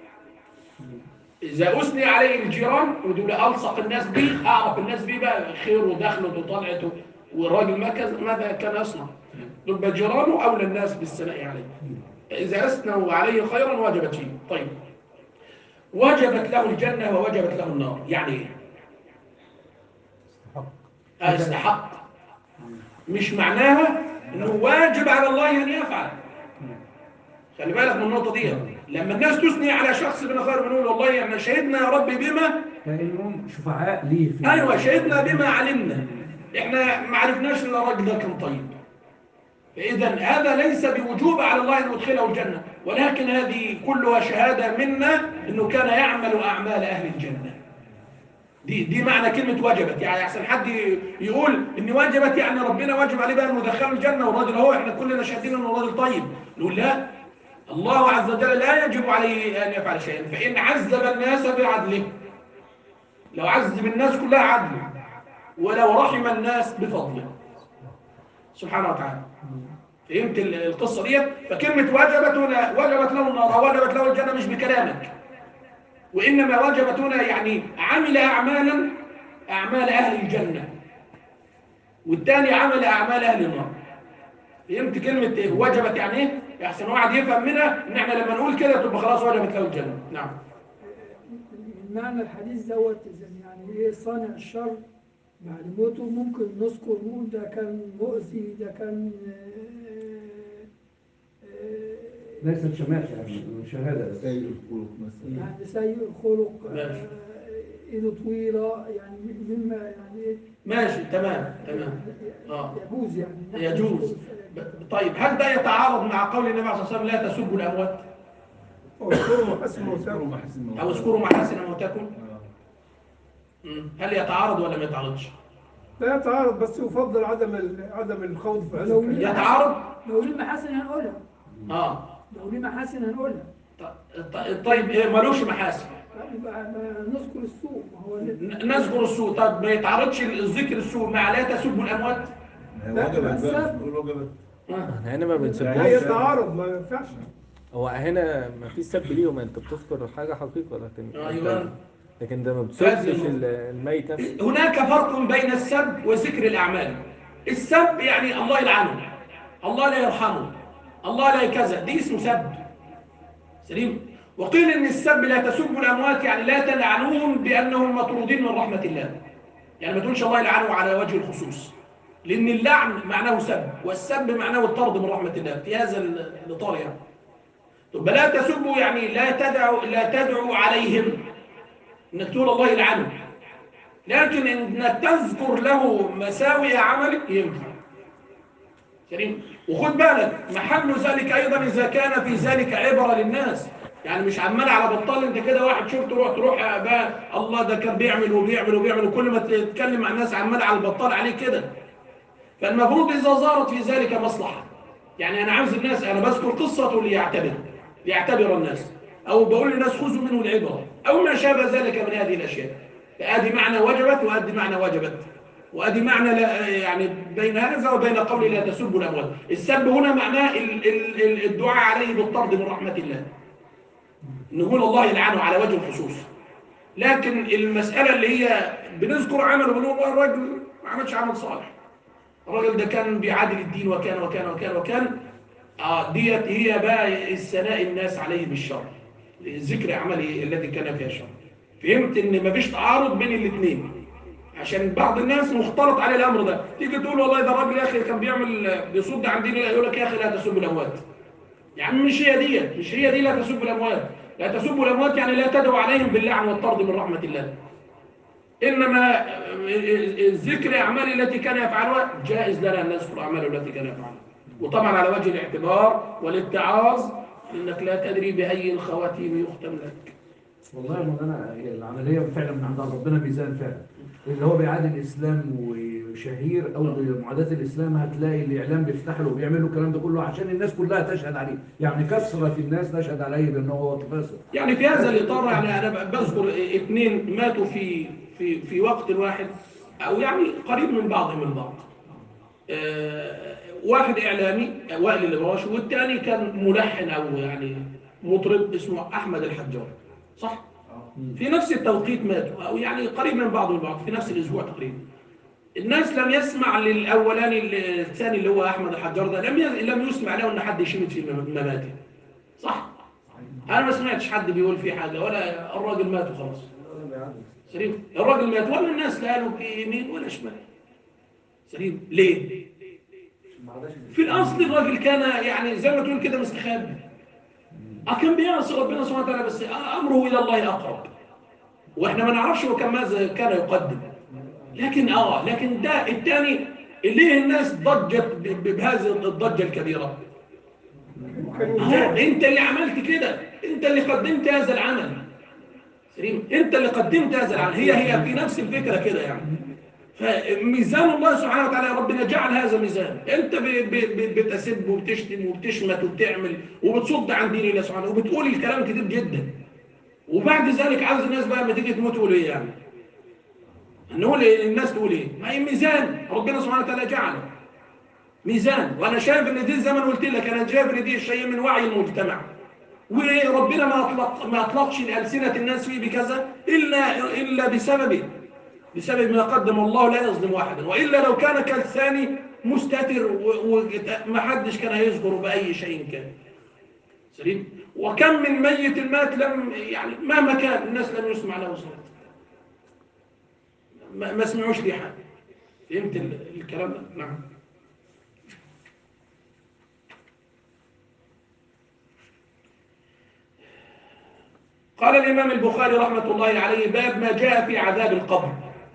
إذا أثني عليه الجيران ودول ألصق الناس به أعرف الناس به بقى خيره ودخله وطلعته والراجل ما كذا ماذا كان يصنع دول بقى جيرانه أولى الناس بالثناء عليه إذا أثنوا عليه خيرا وجبت فيه طيب وجبت له الجنة ووجبت له النار يعني إيه؟ آه، استحق مش معناها انه واجب على الله ان يفعل خلي بالك من النقطه دي لما الناس تثني على شخص من خير بنقول والله احنا شهدنا يا رب بما كأنهم شفعاء ليه في ايوه شهدنا بما علمنا احنا ما عرفناش ان الراجل ده كان طيب فاذا هذا ليس بوجوب على الله ان يدخله الجنه ولكن هذه كلها شهاده منا انه كان يعمل اعمال اهل الجنه دي دي معنى كلمه وجبت يعني احسن حد يقول ان وجبت يعني ربنا واجب عليه بقى انه يدخله الجنه والراجل اهو احنا كلنا شاهدين انه راجل طيب نقول لا الله عز وجل لا يجب عليه ان يفعل شيئا فان عذب الناس بعدله لو عذب الناس كلها عدله ولو رحم الناس بفضله سبحانه وتعالى فهمت ال- القصه ديت فكلمه وجبت هنا وجبت له النار أو وجبت له الجنه مش بكلامك وانما وجبت هنا يعني عمل اعمالا اعمال اهل الجنه والثاني عمل اعمال اهل النار فهمت كلمه إيه؟ وجبت يعني ايه احسن واحد يفهم منها ان احنا لما نقول كده تبقى خلاص وجبت له الجنه نعم معنى الحديث دوت إذا يعني ايه صانع الشر بعد موته ممكن نذكر نقول ده كان مؤذي ده كان آه، آه، ليست شماتة يعني شهادة بس سيد الخلق مثلا يعني سيء الخلق آه، ماشي. ايده طويله يعني مما يعني ايه ماشي تمام تمام اه يجوز يعني يجوز ب- طيب هل ده يتعارض مع قول النبي عليه الصلاه والسلام لا تسبوا الاموات اذكروا محاسن اذكروا موتاكم محاسن او اذكروا محاسن موتاكم مم. هل يتعارض ولا ما يتعارضش لا يتعارض بس يفضل عدم ال- عدم الخوض في هذا لو الكلام يتعارض لو ليه محاسن هنقولها اه لو ليه محاسن هنقولها ط- ط- طيب إيه ملوش محاسن يبقى ما نذكر السوء ما هو ن- نذكر السوء طب ما يتعارضش الذكر السوء مع لا تسبوا الاموات وجبت بقى السبب. نقول وجبت آه. احنا هنا ما لا بنسبوش يتعارض ما ينفعش هو هنا ما فيش سب ليهم انت بتذكر حاجه حقيقه لكن أيوة. لكن ده ما هذه بتسبش النقطة. ال- الميت نفسه هناك فرق بين السب وذكر الأعمال السب يعني الله يلعنه الله لا يرحمه الله لا كذا دي اسمه سب سليم وقيل ان السب لا تسبوا الاموات يعني لا تلعنوهم بانهم مطرودين من رحمه الله يعني ما تقولش الله يلعنه على وجه الخصوص لان اللعن معناه سب والسب معناه الطرد من رحمه الله في هذا ال- الاطار يعني طب لا تسبوا يعني لا تدعوا لا تدعوا عليهم انك تقول الله يلعنه لكن انك تذكر له مساوئ عملك ينفع كريم وخد بالك محل ذلك ايضا اذا كان في ذلك عبره للناس يعني مش عمال على بطال انت كده واحد شفته روح تروح بقى الله ده كان بيعمل وبيعمل وبيعمل وكل ما تتكلم مع الناس عمال على البطال عليه كده فالمفروض اذا ظهرت في ذلك مصلحه يعني انا عاوز الناس انا بذكر قصته ليعتبر ليعتبر الناس او بقول للناس خذوا منه العبره او ما شابه ذلك من هذه الاشياء فادي معنى وجبت وادي معنى وجبت وادي معنى لا يعني بين هذا وبين قول لا تسبوا الاموات السب هنا معناه ال- ال- ال- الدعاء عليه بالطرد من رحمه الله نقول الله يلعنه على وجه الخصوص لكن المساله اللي هي بنذكر عمله بنقول والله الراجل ما عملش عمل صالح الراجل ده كان بيعادل الدين وكان وكان وكان وكان آه ديت هي بقى الثناء الناس عليه بالشر ذكر عمله الذي كان فيها شر فهمت ان مفيش تعارض بين الاثنين عشان بعض الناس مختلط عليه الامر ده تيجي تقول والله ده الراجل يا اخي كان بيعمل بيصد عن دين الله يقول لك يا اخي لا تسبوا الاموات يا عم مش هي ديت مش هي دي لا تسبوا الاموات لا تسبوا الاموات يعني لا تدعوا عليهم باللعن والطرد من رحمه الله انما الذكر اعمال التي كان يفعلها جائز لنا ان نذكر اعماله التي كان يفعلها وطبعا على وجه الاعتبار والاتعاظ انك لا تدري باي الخواتيم يختم لك والله يا مولانا هي العملية فعلا من عند ربنا ميزان فعلا اللي هو بيعادي الإسلام وشهير أو معاداة الإسلام هتلاقي الإعلام بيفتح له وبيعمل له الكلام ده كله عشان الناس كلها تشهد عليه يعني كثرة الناس تشهد عليه بأنه هو فاسق يعني في هذا الاطار يعني انا بذكر اثنين ماتوا في في في وقت واحد او يعني قريب من بعضهم البعض آه، واحد اعلامي وائل الابراشي والثاني كان ملحن او يعني مطرب اسمه احمد الحجار صح في نفس التوقيت ماتوا او يعني قريب من بعضهم البعض في نفس الاسبوع تقريبا الناس لم يسمع للاولاني الثاني اللي هو احمد الحجار ده لم ي- لم يسمع له ان حد يشمت في مماته صح انا ما سمعتش حد بيقول فيه حاجه ولا الراجل مات وخلاص سليم الراجل مات ولا الناس لا قالوا يمين ولا شمال سليم ليه في الاصل الراجل كان يعني زي ما تقول كده مستخبي اه كان بيعصي ربنا سبحانه وتعالى بس امره الى الله اقرب واحنا ما نعرفش هو كان ماذا كان يقدم لكن اه لكن ده الثاني ليه الناس ضجت ب- ب- بهذه الضجه الكبيره كان أهو يجاهد انت اللي عملت كده انت اللي قدمت هذا العمل سليم انت اللي قدمت هذا العمل هي هي في نفس الفكره كده يعني فميزان الله سبحانه وتعالى يا ربنا جعل هذا ميزان انت ب- ب- ب- بتسب وبتشتم وبتشمت وبتعمل وبتصد عن دين الله سبحانه وبتقول الكلام كتير جدا وبعد ذلك عاوز الناس بقى لما تيجي تموت تقول ايه يعني نقول إيه؟ الناس تقول ايه ما هي ميزان ربنا سبحانه وتعالى جعله ميزان وانا شايف ان دي زي ما أنا قلت لك انا شايف ان دي شيء من وعي المجتمع وربنا ما اطلق ما اطلقش السنه الناس فيه بكذا الا الا بسببه بسبب ما قدم الله لا يظلم واحدا والا لو كان كالثاني مستتر وما حدش كان هيذكر باي شيء كان سليم وكم من ميت مات لم يعني مهما كان الناس لم يسمع له صوت ما, ما سمعوش ليه حاجه فهمت ال- الكلام ده نعم قال الإمام البخاري رحمة الله عليه باب ما جاء في عذاب القبر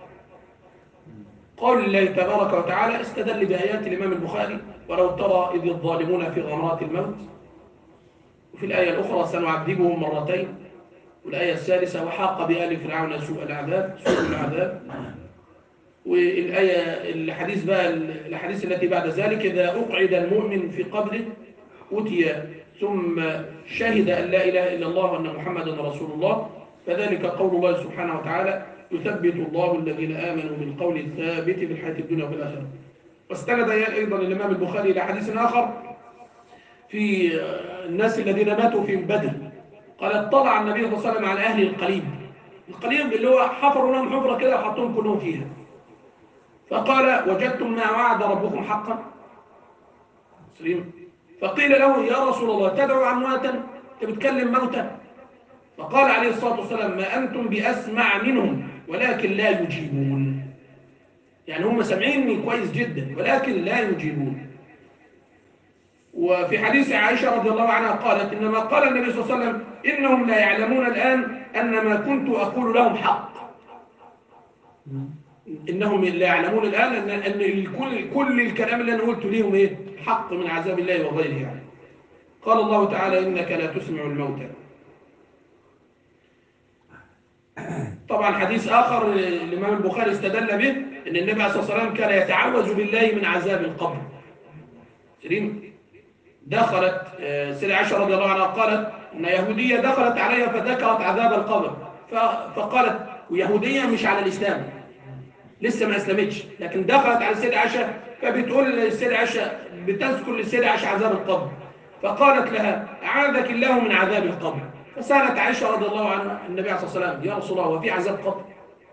قول الله تبارك وتعالى استدل بآيات الإمام البخاري ولو ترى إذ الظالمون في غمرات الموت وفي الآية الأخرى سنعذبهم مرتين والآية الثالثة وحاق بآل فرعون سوء العذاب سوء العذاب والآية الحديث بقى الحديث التي بعد ذلك إذا أقعد المؤمن في قبره أتي ثم شهد أن لا إله إلا الله وأن محمدا رسول الله فذلك قول الله سبحانه وتعالى يثبت الله الذين آمنوا بالقول الثابت في الحياة الدنيا وفي الآخرة واستند أيضا الإمام البخاري إلى حديث آخر في الناس الذين ماتوا في بدر قال اطلع النبي صلى الله عليه وسلم على أهل القليب القليب اللي هو حفروا لهم حفرة كده وحطوهم كلهم فيها فقال وجدتم ما وعد ربكم حقا سليم فقيل له يا رسول الله تدعو أمواتا أنت بتكلم موتى فقال عليه الصلاة والسلام ما أنتم بأسمع منهم ولكن لا يجيبون يعني هم سامعيني كويس جدا ولكن لا يجيبون وفي حديث عائشة رضي الله عنها قالت إنما قال النبي صلى الله عليه وسلم إنهم لا يعلمون الآن أن ما كنت أقول لهم حق إنهم لا يعلمون الآن أن, أن الكل كل الكلام اللي أنا قلته ليهم إيه حق من عذاب الله وغيره يعني قال الله تعالى إنك لا تسمع الموتى طبعا حديث آخر الإمام البخاري استدل به أن النبي عليه الصلاة والسلام كان يتعوذ بالله من عذاب القبر سليم دخلت سيدة عائشة رضي الله عنها قالت أن يهودية دخلت عليها فذكرت عذاب القبر فقالت ويهودية مش على الإسلام لسه ما أسلمتش لكن دخلت على السيدة عائشة فبتقول للسيدة عائشة بتذكر للسيدة عائشة عذاب القبر فقالت لها أعاذك الله من عذاب القبر فسألت عائشة رضي الله عنها النبي عليه الصلاة والسلام يا رسول الله وفي عذاب قبر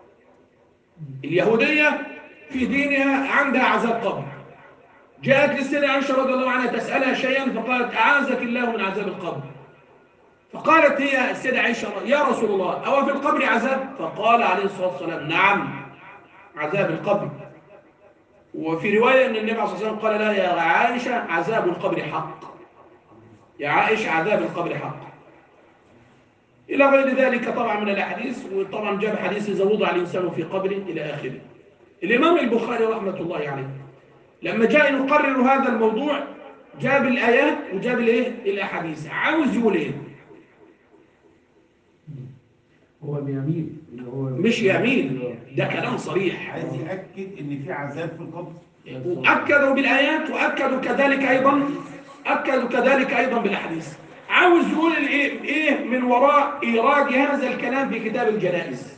اليهودية في دينها عندها عذاب قبر جاءت للسيدة عائشة رضي الله عنها تسألها شيئا فقالت أعاذك الله من عذاب القبر فقالت هي السيدة عائشة يا رسول الله أو في القبر عذاب فقال عليه الصلاة والسلام نعم عذاب القبر وفي رواية أن النبي عليه الصلاة والسلام قال لها يا عائشة عذاب القبر حق يا عائشة عذاب القبر حق إلى غير ذلك طبعا من الأحاديث وطبعا جاب حديث إذا وضع الإنسان في قبره إلى آخره الإمام البخاري رحمة الله عليه لما جاء يقرر هذا الموضوع جاب الآيات وجاب الايه الأحاديث عاوز يقول إيه هو بيميل اللي هو مش يميل ده كلام صريح عايز يأكد إن في عذاب في القبر وأكدوا بالآيات وأكدوا كذلك أيضا أكدوا كذلك أيضا بالأحاديث عاوز يقول الايه ايه من وراء ايراد هذا الكلام في كتاب الجنائز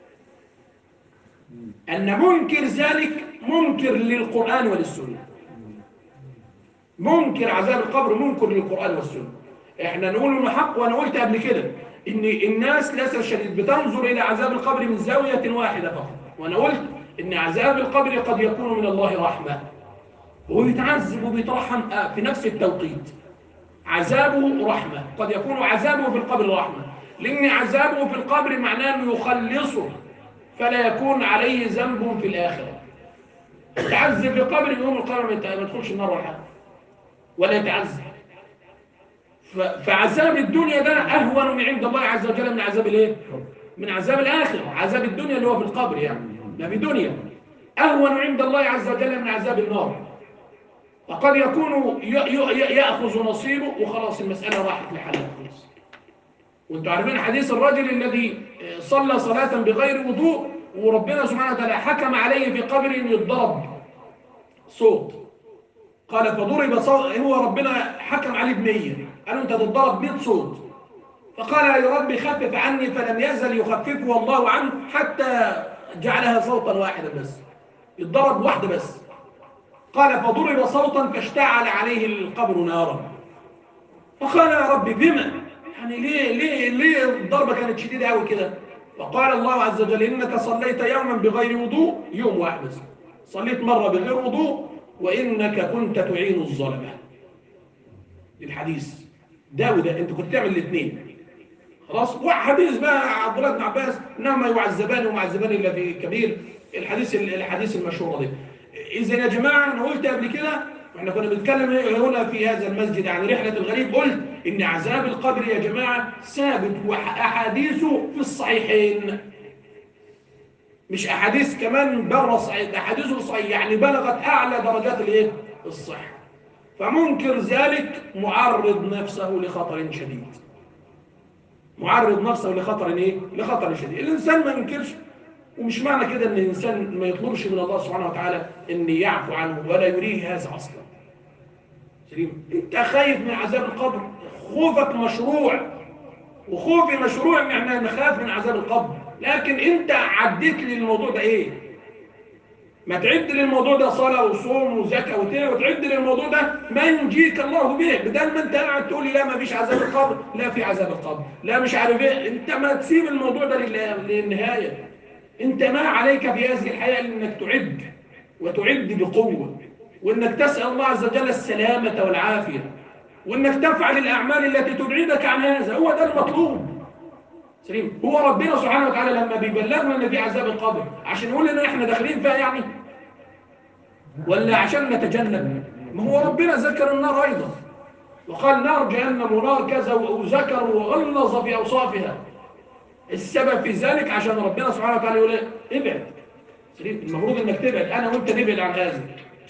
ان منكر ذلك منكر للقران وللسنه منكر عذاب القبر منكر للقران والسنه احنا نقول انه حق وانا قلت قبل كده ان الناس للاسف الشديد بتنظر الى عذاب القبر من زاويه واحده فقط وانا قلت ان عذاب القبر قد يكون من الله رحمه هو يتعذب وبيترحم في نفس التوقيت عذابه رحمة قد يكون عذابه في القبر رحمة لأن عذابه في القبر معناه أنه يخلصه فلا يكون عليه ذنب في الآخرة تعذب في قبر يوم القبر ما يدخلش النار ولا حاجة ولا يتعذب فعذاب الدنيا ده أهون من عند الله عز وجل من عذاب الايه؟ من عذاب الآخرة عذاب الدنيا اللي هو في القبر يعني ما في دنيا أهون عند الله عز وجل من عذاب النار وقد يكون يأخذ نصيبه وخلاص المسألة راحت لحالها خلاص وانتم عارفين حديث الرجل الذي صلى صلاة بغير وضوء وربنا سبحانه وتعالى حكم عليه في قبر يضرب صوت قال فضرب صوت هو ربنا حكم عليه بمية قالوا انت تضرب 100 صوت فقال يا رب خفف عني فلم يزل يخففه الله عنه حتى جعلها صوتا واحدا بس يتضرب واحدة بس قال فضرب صوتا فاشتعل عليه القبر نارا فقال يا رب بما يعني ليه ليه ليه الضربه كانت شديده قوي كده فقال الله عز وجل انك صليت يوما بغير وضوء يوم واحد بس صليت مره بغير وضوء وانك كنت تعين الظلمه الحديث ده وده انت كنت تعمل الاثنين خلاص وحديث بقى عبد الله بن عباس انما يعذبان ومعذبان الا في كبير الحديث الحديث المشهور ده إذا يا جماعة أنا قلت قبل كده واحنا كنا بنتكلم هنا في هذا المسجد عن رحلة الغريب قلت ان عذاب القبر يا جماعة ثابت واحاديثه في الصحيحين مش احاديث كمان بره صحيح ده احاديثه صحيح يعني بلغت اعلى درجات الايه الصحة فمنكر ذلك معرض نفسه لخطر شديد معرض نفسه لخطر ايه لخطر شديد الانسان ما ينكرش ومش معنى كده ان الانسان ما يطلبش من الله سبحانه وتعالى ان يعفو عنه ولا يريه هذا اصلا سليم انت خايف من عذاب القبر خوفك مشروع وخوفي مشروع ان احنا نخاف من عذاب القبر لكن انت عديت لي الموضوع ده ايه ما تعد للموضوع ده صلاة وصوم وزكاة وتلاوة وتعد للموضوع ده ما ينجيك الله به بدل ما انت قاعد تقول لي لا ما فيش عذاب القبر لا في عذاب القبر لا مش عارف ايه انت ما تسيب الموضوع ده لل- للنهاية انت ما عليك في هذه الحياة إلا انك تعد وتعد بقوة وانك تسأل الله عز وجل السلامة والعافية وانك تفعل الاعمال التي تبعدك عن هذا هو ده المطلوب سليم هو ربنا سبحانه وتعالى لما بيبلغنا ان في عذاب القبر عشان يقول لنا احنا داخلين فيها يعني ولا عشان نتجنب ما هو ربنا ذكر النار ايضا وقال نار جهنم ونار كذا وذكر وغلظ في اوصافها السبب في ذلك عشان ربنا سبحانه وتعالى يقول إيه؟ ابعد سليم المفروض انك تبعد انا وانت نبعد عن هذا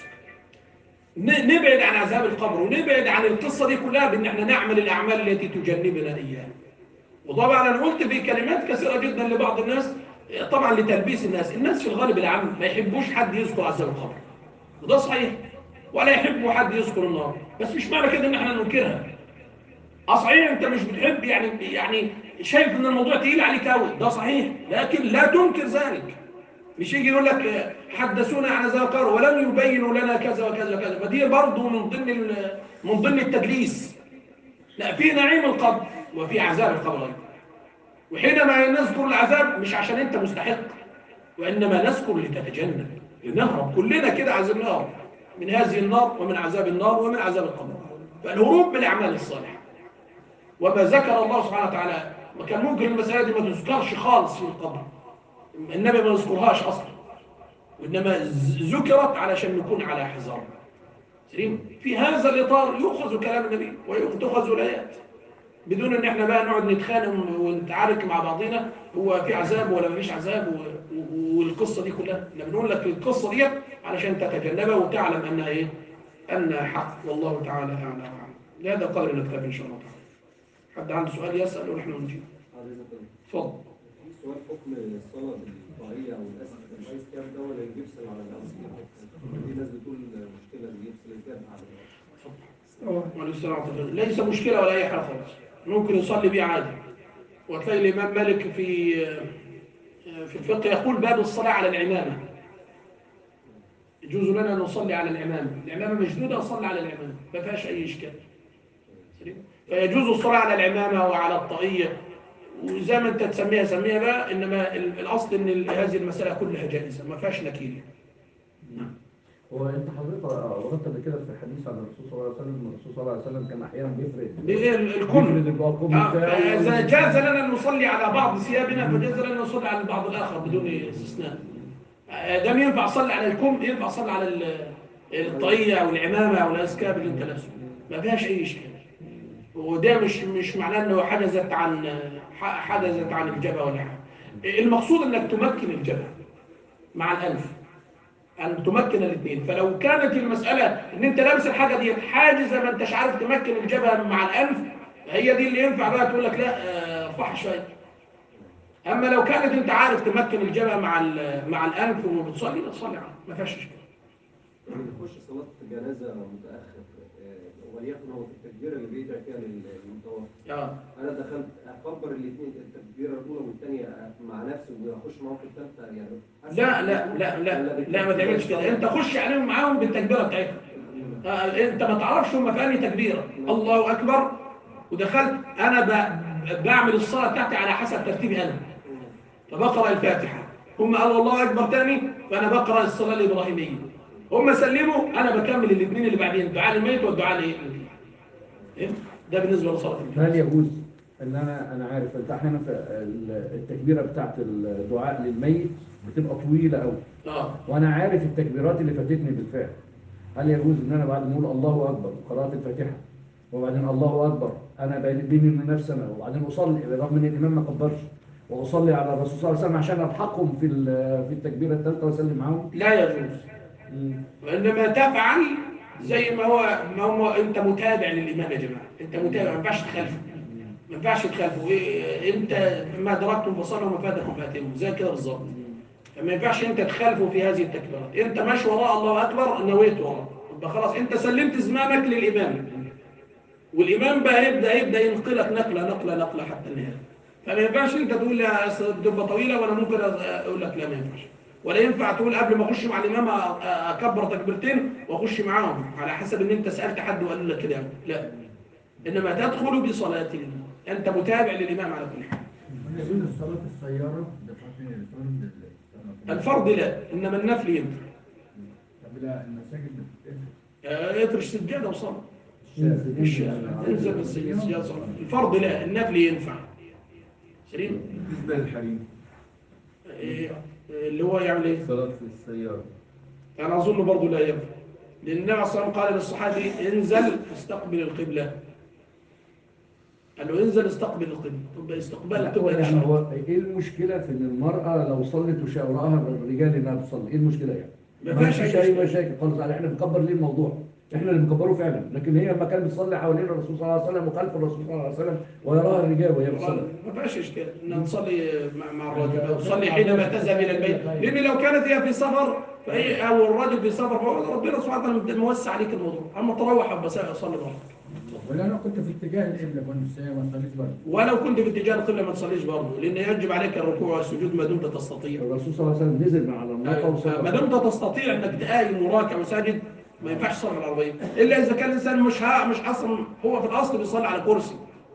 ن- نبعد عن عذاب القبر ونبعد عن القصه دي كلها بان احنا نعمل الاعمال التي تجنبنا اياها وطبعا انا قلت في كلمات كثيره جدا لبعض الناس طبعا لتلبيس الناس الناس في الغالب العام ما يحبوش حد يذكر عذاب القبر وده صحيح ولا يحبوا حد يذكر النار بس مش معنى كده ان احنا ننكرها اه صحيح انت مش بتحب يعني يعني شايف ان الموضوع تقيل عليك قوي ده صحيح لكن لا تنكر ذلك مش يجي يقول لك آه، حدثونا عن عذاب القبر ولم يبينوا لنا كذا وكذا وكذا فدي برضه من ضمن ال- من ضمن التدليس لا في نعيم القبر وفي عذاب القبر أيضا. وحينما نذكر العذاب مش عشان انت مستحق وانما نذكر لتتجنب لنهرب كلنا كده عايزين نهرب من هذه النار ومن عذاب النار ومن عذاب القبر فالهروب بالاعمال الصالحه وما ذكر الله سبحانه وتعالى وكان ممكن المسألة دي ما تذكرش خالص في القبر النبي ما يذكرهاش أصلا وإنما ز- ذكرت علشان نكون على حذر سليم في هذا الإطار يؤخذ كلام النبي وتؤخذ الآيات بدون ان احنا بقى نقعد نتخانق ونتعارك مع بعضنا هو في عذاب ولا مفيش عذاب و- و- والقصه دي كلها احنا بنقول لك القصه ديت علشان تتجنبها وتعلم انها ايه انها حق والله تعالى اعلى واعلم لهذا قدر الكتاب ان شاء الله تعالى حد عنده سؤال يسال ونحن نجيب اتفضل في سؤال حكم الصلاة بالطاقية أو الأسف الرئيس كام ده ولا يجبسل على الأرض في ناس بتقول مشكلة يجبسل الجبهة على الأرض وعليه السلام ورحمة الله. ليس مشكلة ولا أي حاجة خالص ممكن يصلي بيه عادي وتلاقي الإمام مالك في في الفقه يقول باب الصلاة على العمامة يجوز لنا أن نصلي على العمامة العمامة مشدودة أصلي على العمامة ما فيهاش أي إشكال سليم؟ فيجوز الصلاة على العمامة وعلى الطاقية وزي ما أنت تسميها سميها بقى إنما ال- الأصل إن ال- هذه المسألة كلها جائزة ما فيهاش نكير هو انت حضرتك وردت قبل كده في الحديث عن الرسول صلى الله عليه وسلم الرسول صلى الله عليه وسلم كان احيانا بيفرد بإيه ال- الكم بيفرد اللي هو الكم آه، بتاعه إذا جاز لنا أن نصلي على بعض ثيابنا فجاز لنا أن نصلي على البعض الآخر بدون استثناء آه، ده ينفع أصلي على الكم ينفع أصلي على ال- الطاقية أو العمامة أو الأسكاب اللي أنت لابسه ما فيهاش أي إشكال وده مش مش معناه أنه حدثت عن ح- حدثت عن الجبهة ولا حاجة المقصود أنك تمكن الجبهة مع الأنف أن تمكن الاثنين فلو كانت المسألة أن أنت لابس الحاجة دي حاجزة ما أنتش عارف تمكن الجبهة مع الأنف هي دي اللي ينفع بقى تقول لك لا آه، ارفعها شوية أما لو كانت أنت عارف تمكن الجبهة مع ال- مع الأنف وبتصلي لا تصلي عنها ما فيهاش إشكال اللي بيخش صلاة جنازة متأخر آه، وليكن هو في التكبيرة اللي بيدعي فيها لل- للمتوفى آه. أنا دخلت أكبر الاثنين التكبيرة الأولى والثانية مع نفسي وأخش معاهم في الثالثة يعني لا لا لا لا لا ما تعملش كده أنت خش عليهم معاهم بالتكبيرة بتاعتهم آه، أنت ما تعرفش هم في أنهي تكبيرة الله أكبر ودخلت أنا ب- بعمل الصلاة بتاعتي على حسب ترتيبي أنا فبقرأ الفاتحة هم قالوا الله أكبر تاني فأنا بقرأ الصلاة الإبراهيمية هم سلموا أنا بكمل الاثنين اللي بعدين الدعاء للميت والدعاء لإيه؟ إيه؟ ده بالنسبة لصلاة الميت هل يجوز ان انا انا عارف انت احيانا في ال- التكبيره بتاعت الدعاء للميت بتبقى طويله قوي آه وانا عارف التكبيرات اللي فاتتني بالفعل هل يجوز ان انا بعد ما اقول الله اكبر قراءة الفاتحة وبعدين الله اكبر انا بين بيني وبين نفسي انا وبعدين اصلي رغم ان الامام ما كبرش واصلي على الرسول صلى الله عليه وسلم عشان الحقهم في ال- في التكبيره الثالثه واسلم معاهم لا يجوز وإنما تفعل زي ما هو ما هو أنت متابع للإمام يا جماعة أنت متابع ما ينفعش تخالفه ما ينفعش تخالفه إيه، أنت ما أدركتم فصلوا وما فاتكم فاتهم زي كده بالظبط فما ينفعش أنت تخالفه في هذه التكبيرات أنت ماشي وراء الله أكبر نويت وراء يبقى خلاص أنت سلمت زمامك للإمام والإمام بقى يبدأ يبدأ ينقلك نقلة نقلة نقلة حتى النهاية فما ينفعش أنت تقول لي أصل بتبقى طويلة وأنا ممكن أقول لك لا ما ينفعش ولا ينفع تقول قبل ما اخش مع الامام أ- اكبر تكبيرتين واخش معاهم على حسب ان انت سالت حد وقال لك كده لا انما تدخل بصلاه انت متابع للامام على كل حال يجوز الصلاة في السيارة ده فاتني الفرد الفرض لا انما النفل ينفع طب لا المساجد بتتقفل آه، افرش سجاده وصلي الشارع. مش انزل بس السجاده صلاه الفرض لا النفل ينفع سليم بالنسبة للحريم إيه، اللي هو يعمل ايه الصلاة في السيارة انا اظن برضه لا ينفع لان النبي عليه الصلاه والسلام قال للصحابي انزل استقبل القبله قال له انزل استقبل القبله طب استقبال لا، هو القبله يعني يعني هو ايه المشكله في ان المراه لو صلت وشاورها الرجال انها تصلي ايه المشكله يعني ما ما فيهاش فيش أي اي مشكلة. مشاكل خالص على احنا بنكبر ليه الموضوع احنا اللي بنكبره فعلا لكن هي لما كانت بتصلي حوالين الرسول صلى الله عليه وسلم وخلف الرسول صلى الله عليه وسلم ويراها الرجال وهي بتصلي ما فيهاش اشكال ان نصلي مع, مع الرجل تصلي حينما تذهب الى البيت لان لو كانت هي في سفر فهي او الرجل في سفر فهو ربنا سبحانه وتعالى موسع عليك الموضوع اما تروح ابقى اصلي براحتك ولا انا كنت في اتجاه القبلة كنت في السيارة ما صليتش برضه ولو كنت في اتجاه القبله ما تصليش برضه لان يجب عليك الركوع والسجود ما دمت تستطيع الرسول صلى الله عليه وسلم نزل من على الناقه ما وصلى دمت تستطيع انك تقايم وراكع وساجد ما ينفعش تصلي على العربيه الا اذا كان الانسان مش ها مش اصلا هو في الاصل بيصلي على كرسي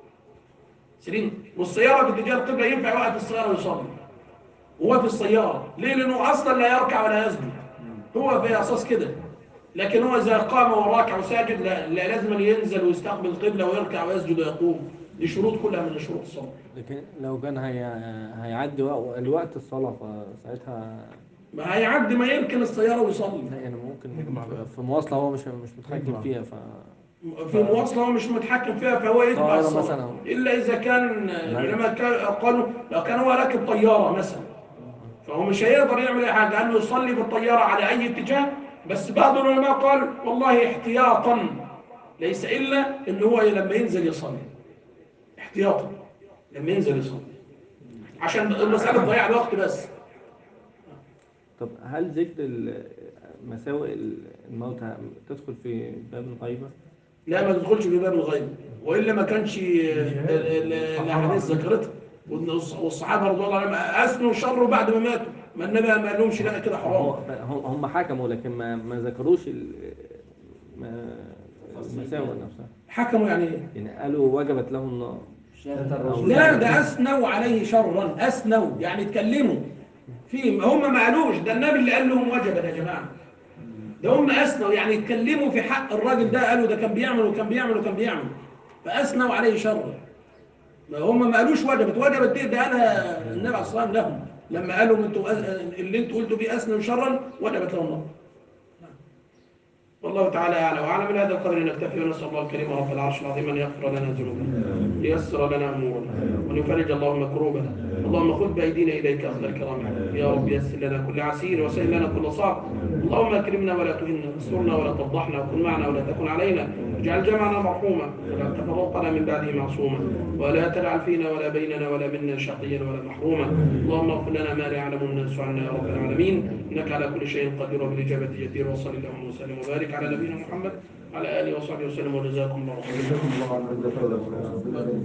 سليم والسياره في اتجاه القبله ينفع يوقف السياره ويصلي هو في السياره ليه لانه اصلا لا يركع ولا يسجد هو في اساس كده لكن هو اذا قام وراكع وساجد لا, لا لازم أن ينزل ويستقبل القبله ويركع ويسجد ويقوم دي شروط كلها من شروط الصلاه لكن لو كان هي... هيعدي وق- الوقت الصلاة فساعتها ما هيعدي ما يركن السياره ويصلي لا يعني ممكن في مواصلة هو مش مش متحكم فيها ف في مواصلة هو مش متحكم فيها فهو يتبع طائرة الصلاة مثلا. إلا إذا كان لما كان- قالوا لو كان هو راكب طيارة مثلا فهو مش هيقدر يعمل أي حاجة قال له يصلي بالطيارة على أي اتجاه بس بعض العلماء قال والله احتياطا ليس إلا إن هو لما ينزل يصلي احتياطا لما ينزل يصلي عشان المسألة ضياع الوقت بس طب هل ذكر ال- مساوئ الموت تدخل في باب الغيبة؟ لا ما تدخلش في باب الغيب والا ما كانش ال- ال- الاحاديث ذكرتها والص- والصحابه رضي الله عنهم اثنوا شر بعد ما ماتوا ما النبي ما قالهمش لا كده هو حرام هم هم حكموا لكن ما ما ذكروش ال- ما- المساوئ نفسها حكموا يعني ايه يعني قالوا وجبت له النار أو لا ده اثنوا عليه شرا اثنوا يعني اتكلموا في هم ما قالوش ده النبي اللي قال لهم وجبا يا جماعه ده هم اثنوا يعني اتكلموا في حق الراجل ده قالوا ده كان بيعمل وكان بيعمل وكان بيعمل فاثنوا عليه شرا ما هم ما قالوش وجبت وجبت دي ده قالها النبي عليه الصلاه والسلام لهم لما قالوا انتوا أز- اللي انتوا قلتوا بيه اثنوا شرا وجبت لهم النار والله تعالى اعلى واعلم من هذا القدر نكتفي ونسال الله الكريم رب العرش العظيم ان يغفر لنا ذنوبنا ليسر لنا امورنا وان يفرج اللهم كروبنا اللهم خذ بايدينا اليك اخذ الكرام يا رب يسر لنا كل عسير وسهل لنا كل صعب اللهم اكرمنا ولا تهنا استرنا ولا تفضحنا وكن معنا ولا تكن علينا اجعل جمعنا مرحوما ولا تفرقنا من بعده معصوما ولا تجعل فينا ولا بيننا ولا منا شقيا ولا محروما اللهم اغفر لنا ما لا يعلم الناس عنا يا رب العالمين انك على كل شيء قدير وبالاجابه جدير وصل اللهم وسلم وبارك على نبينا محمد على اله وصحبه وسلم وجزاكم الله خيرا جزاكم الله عن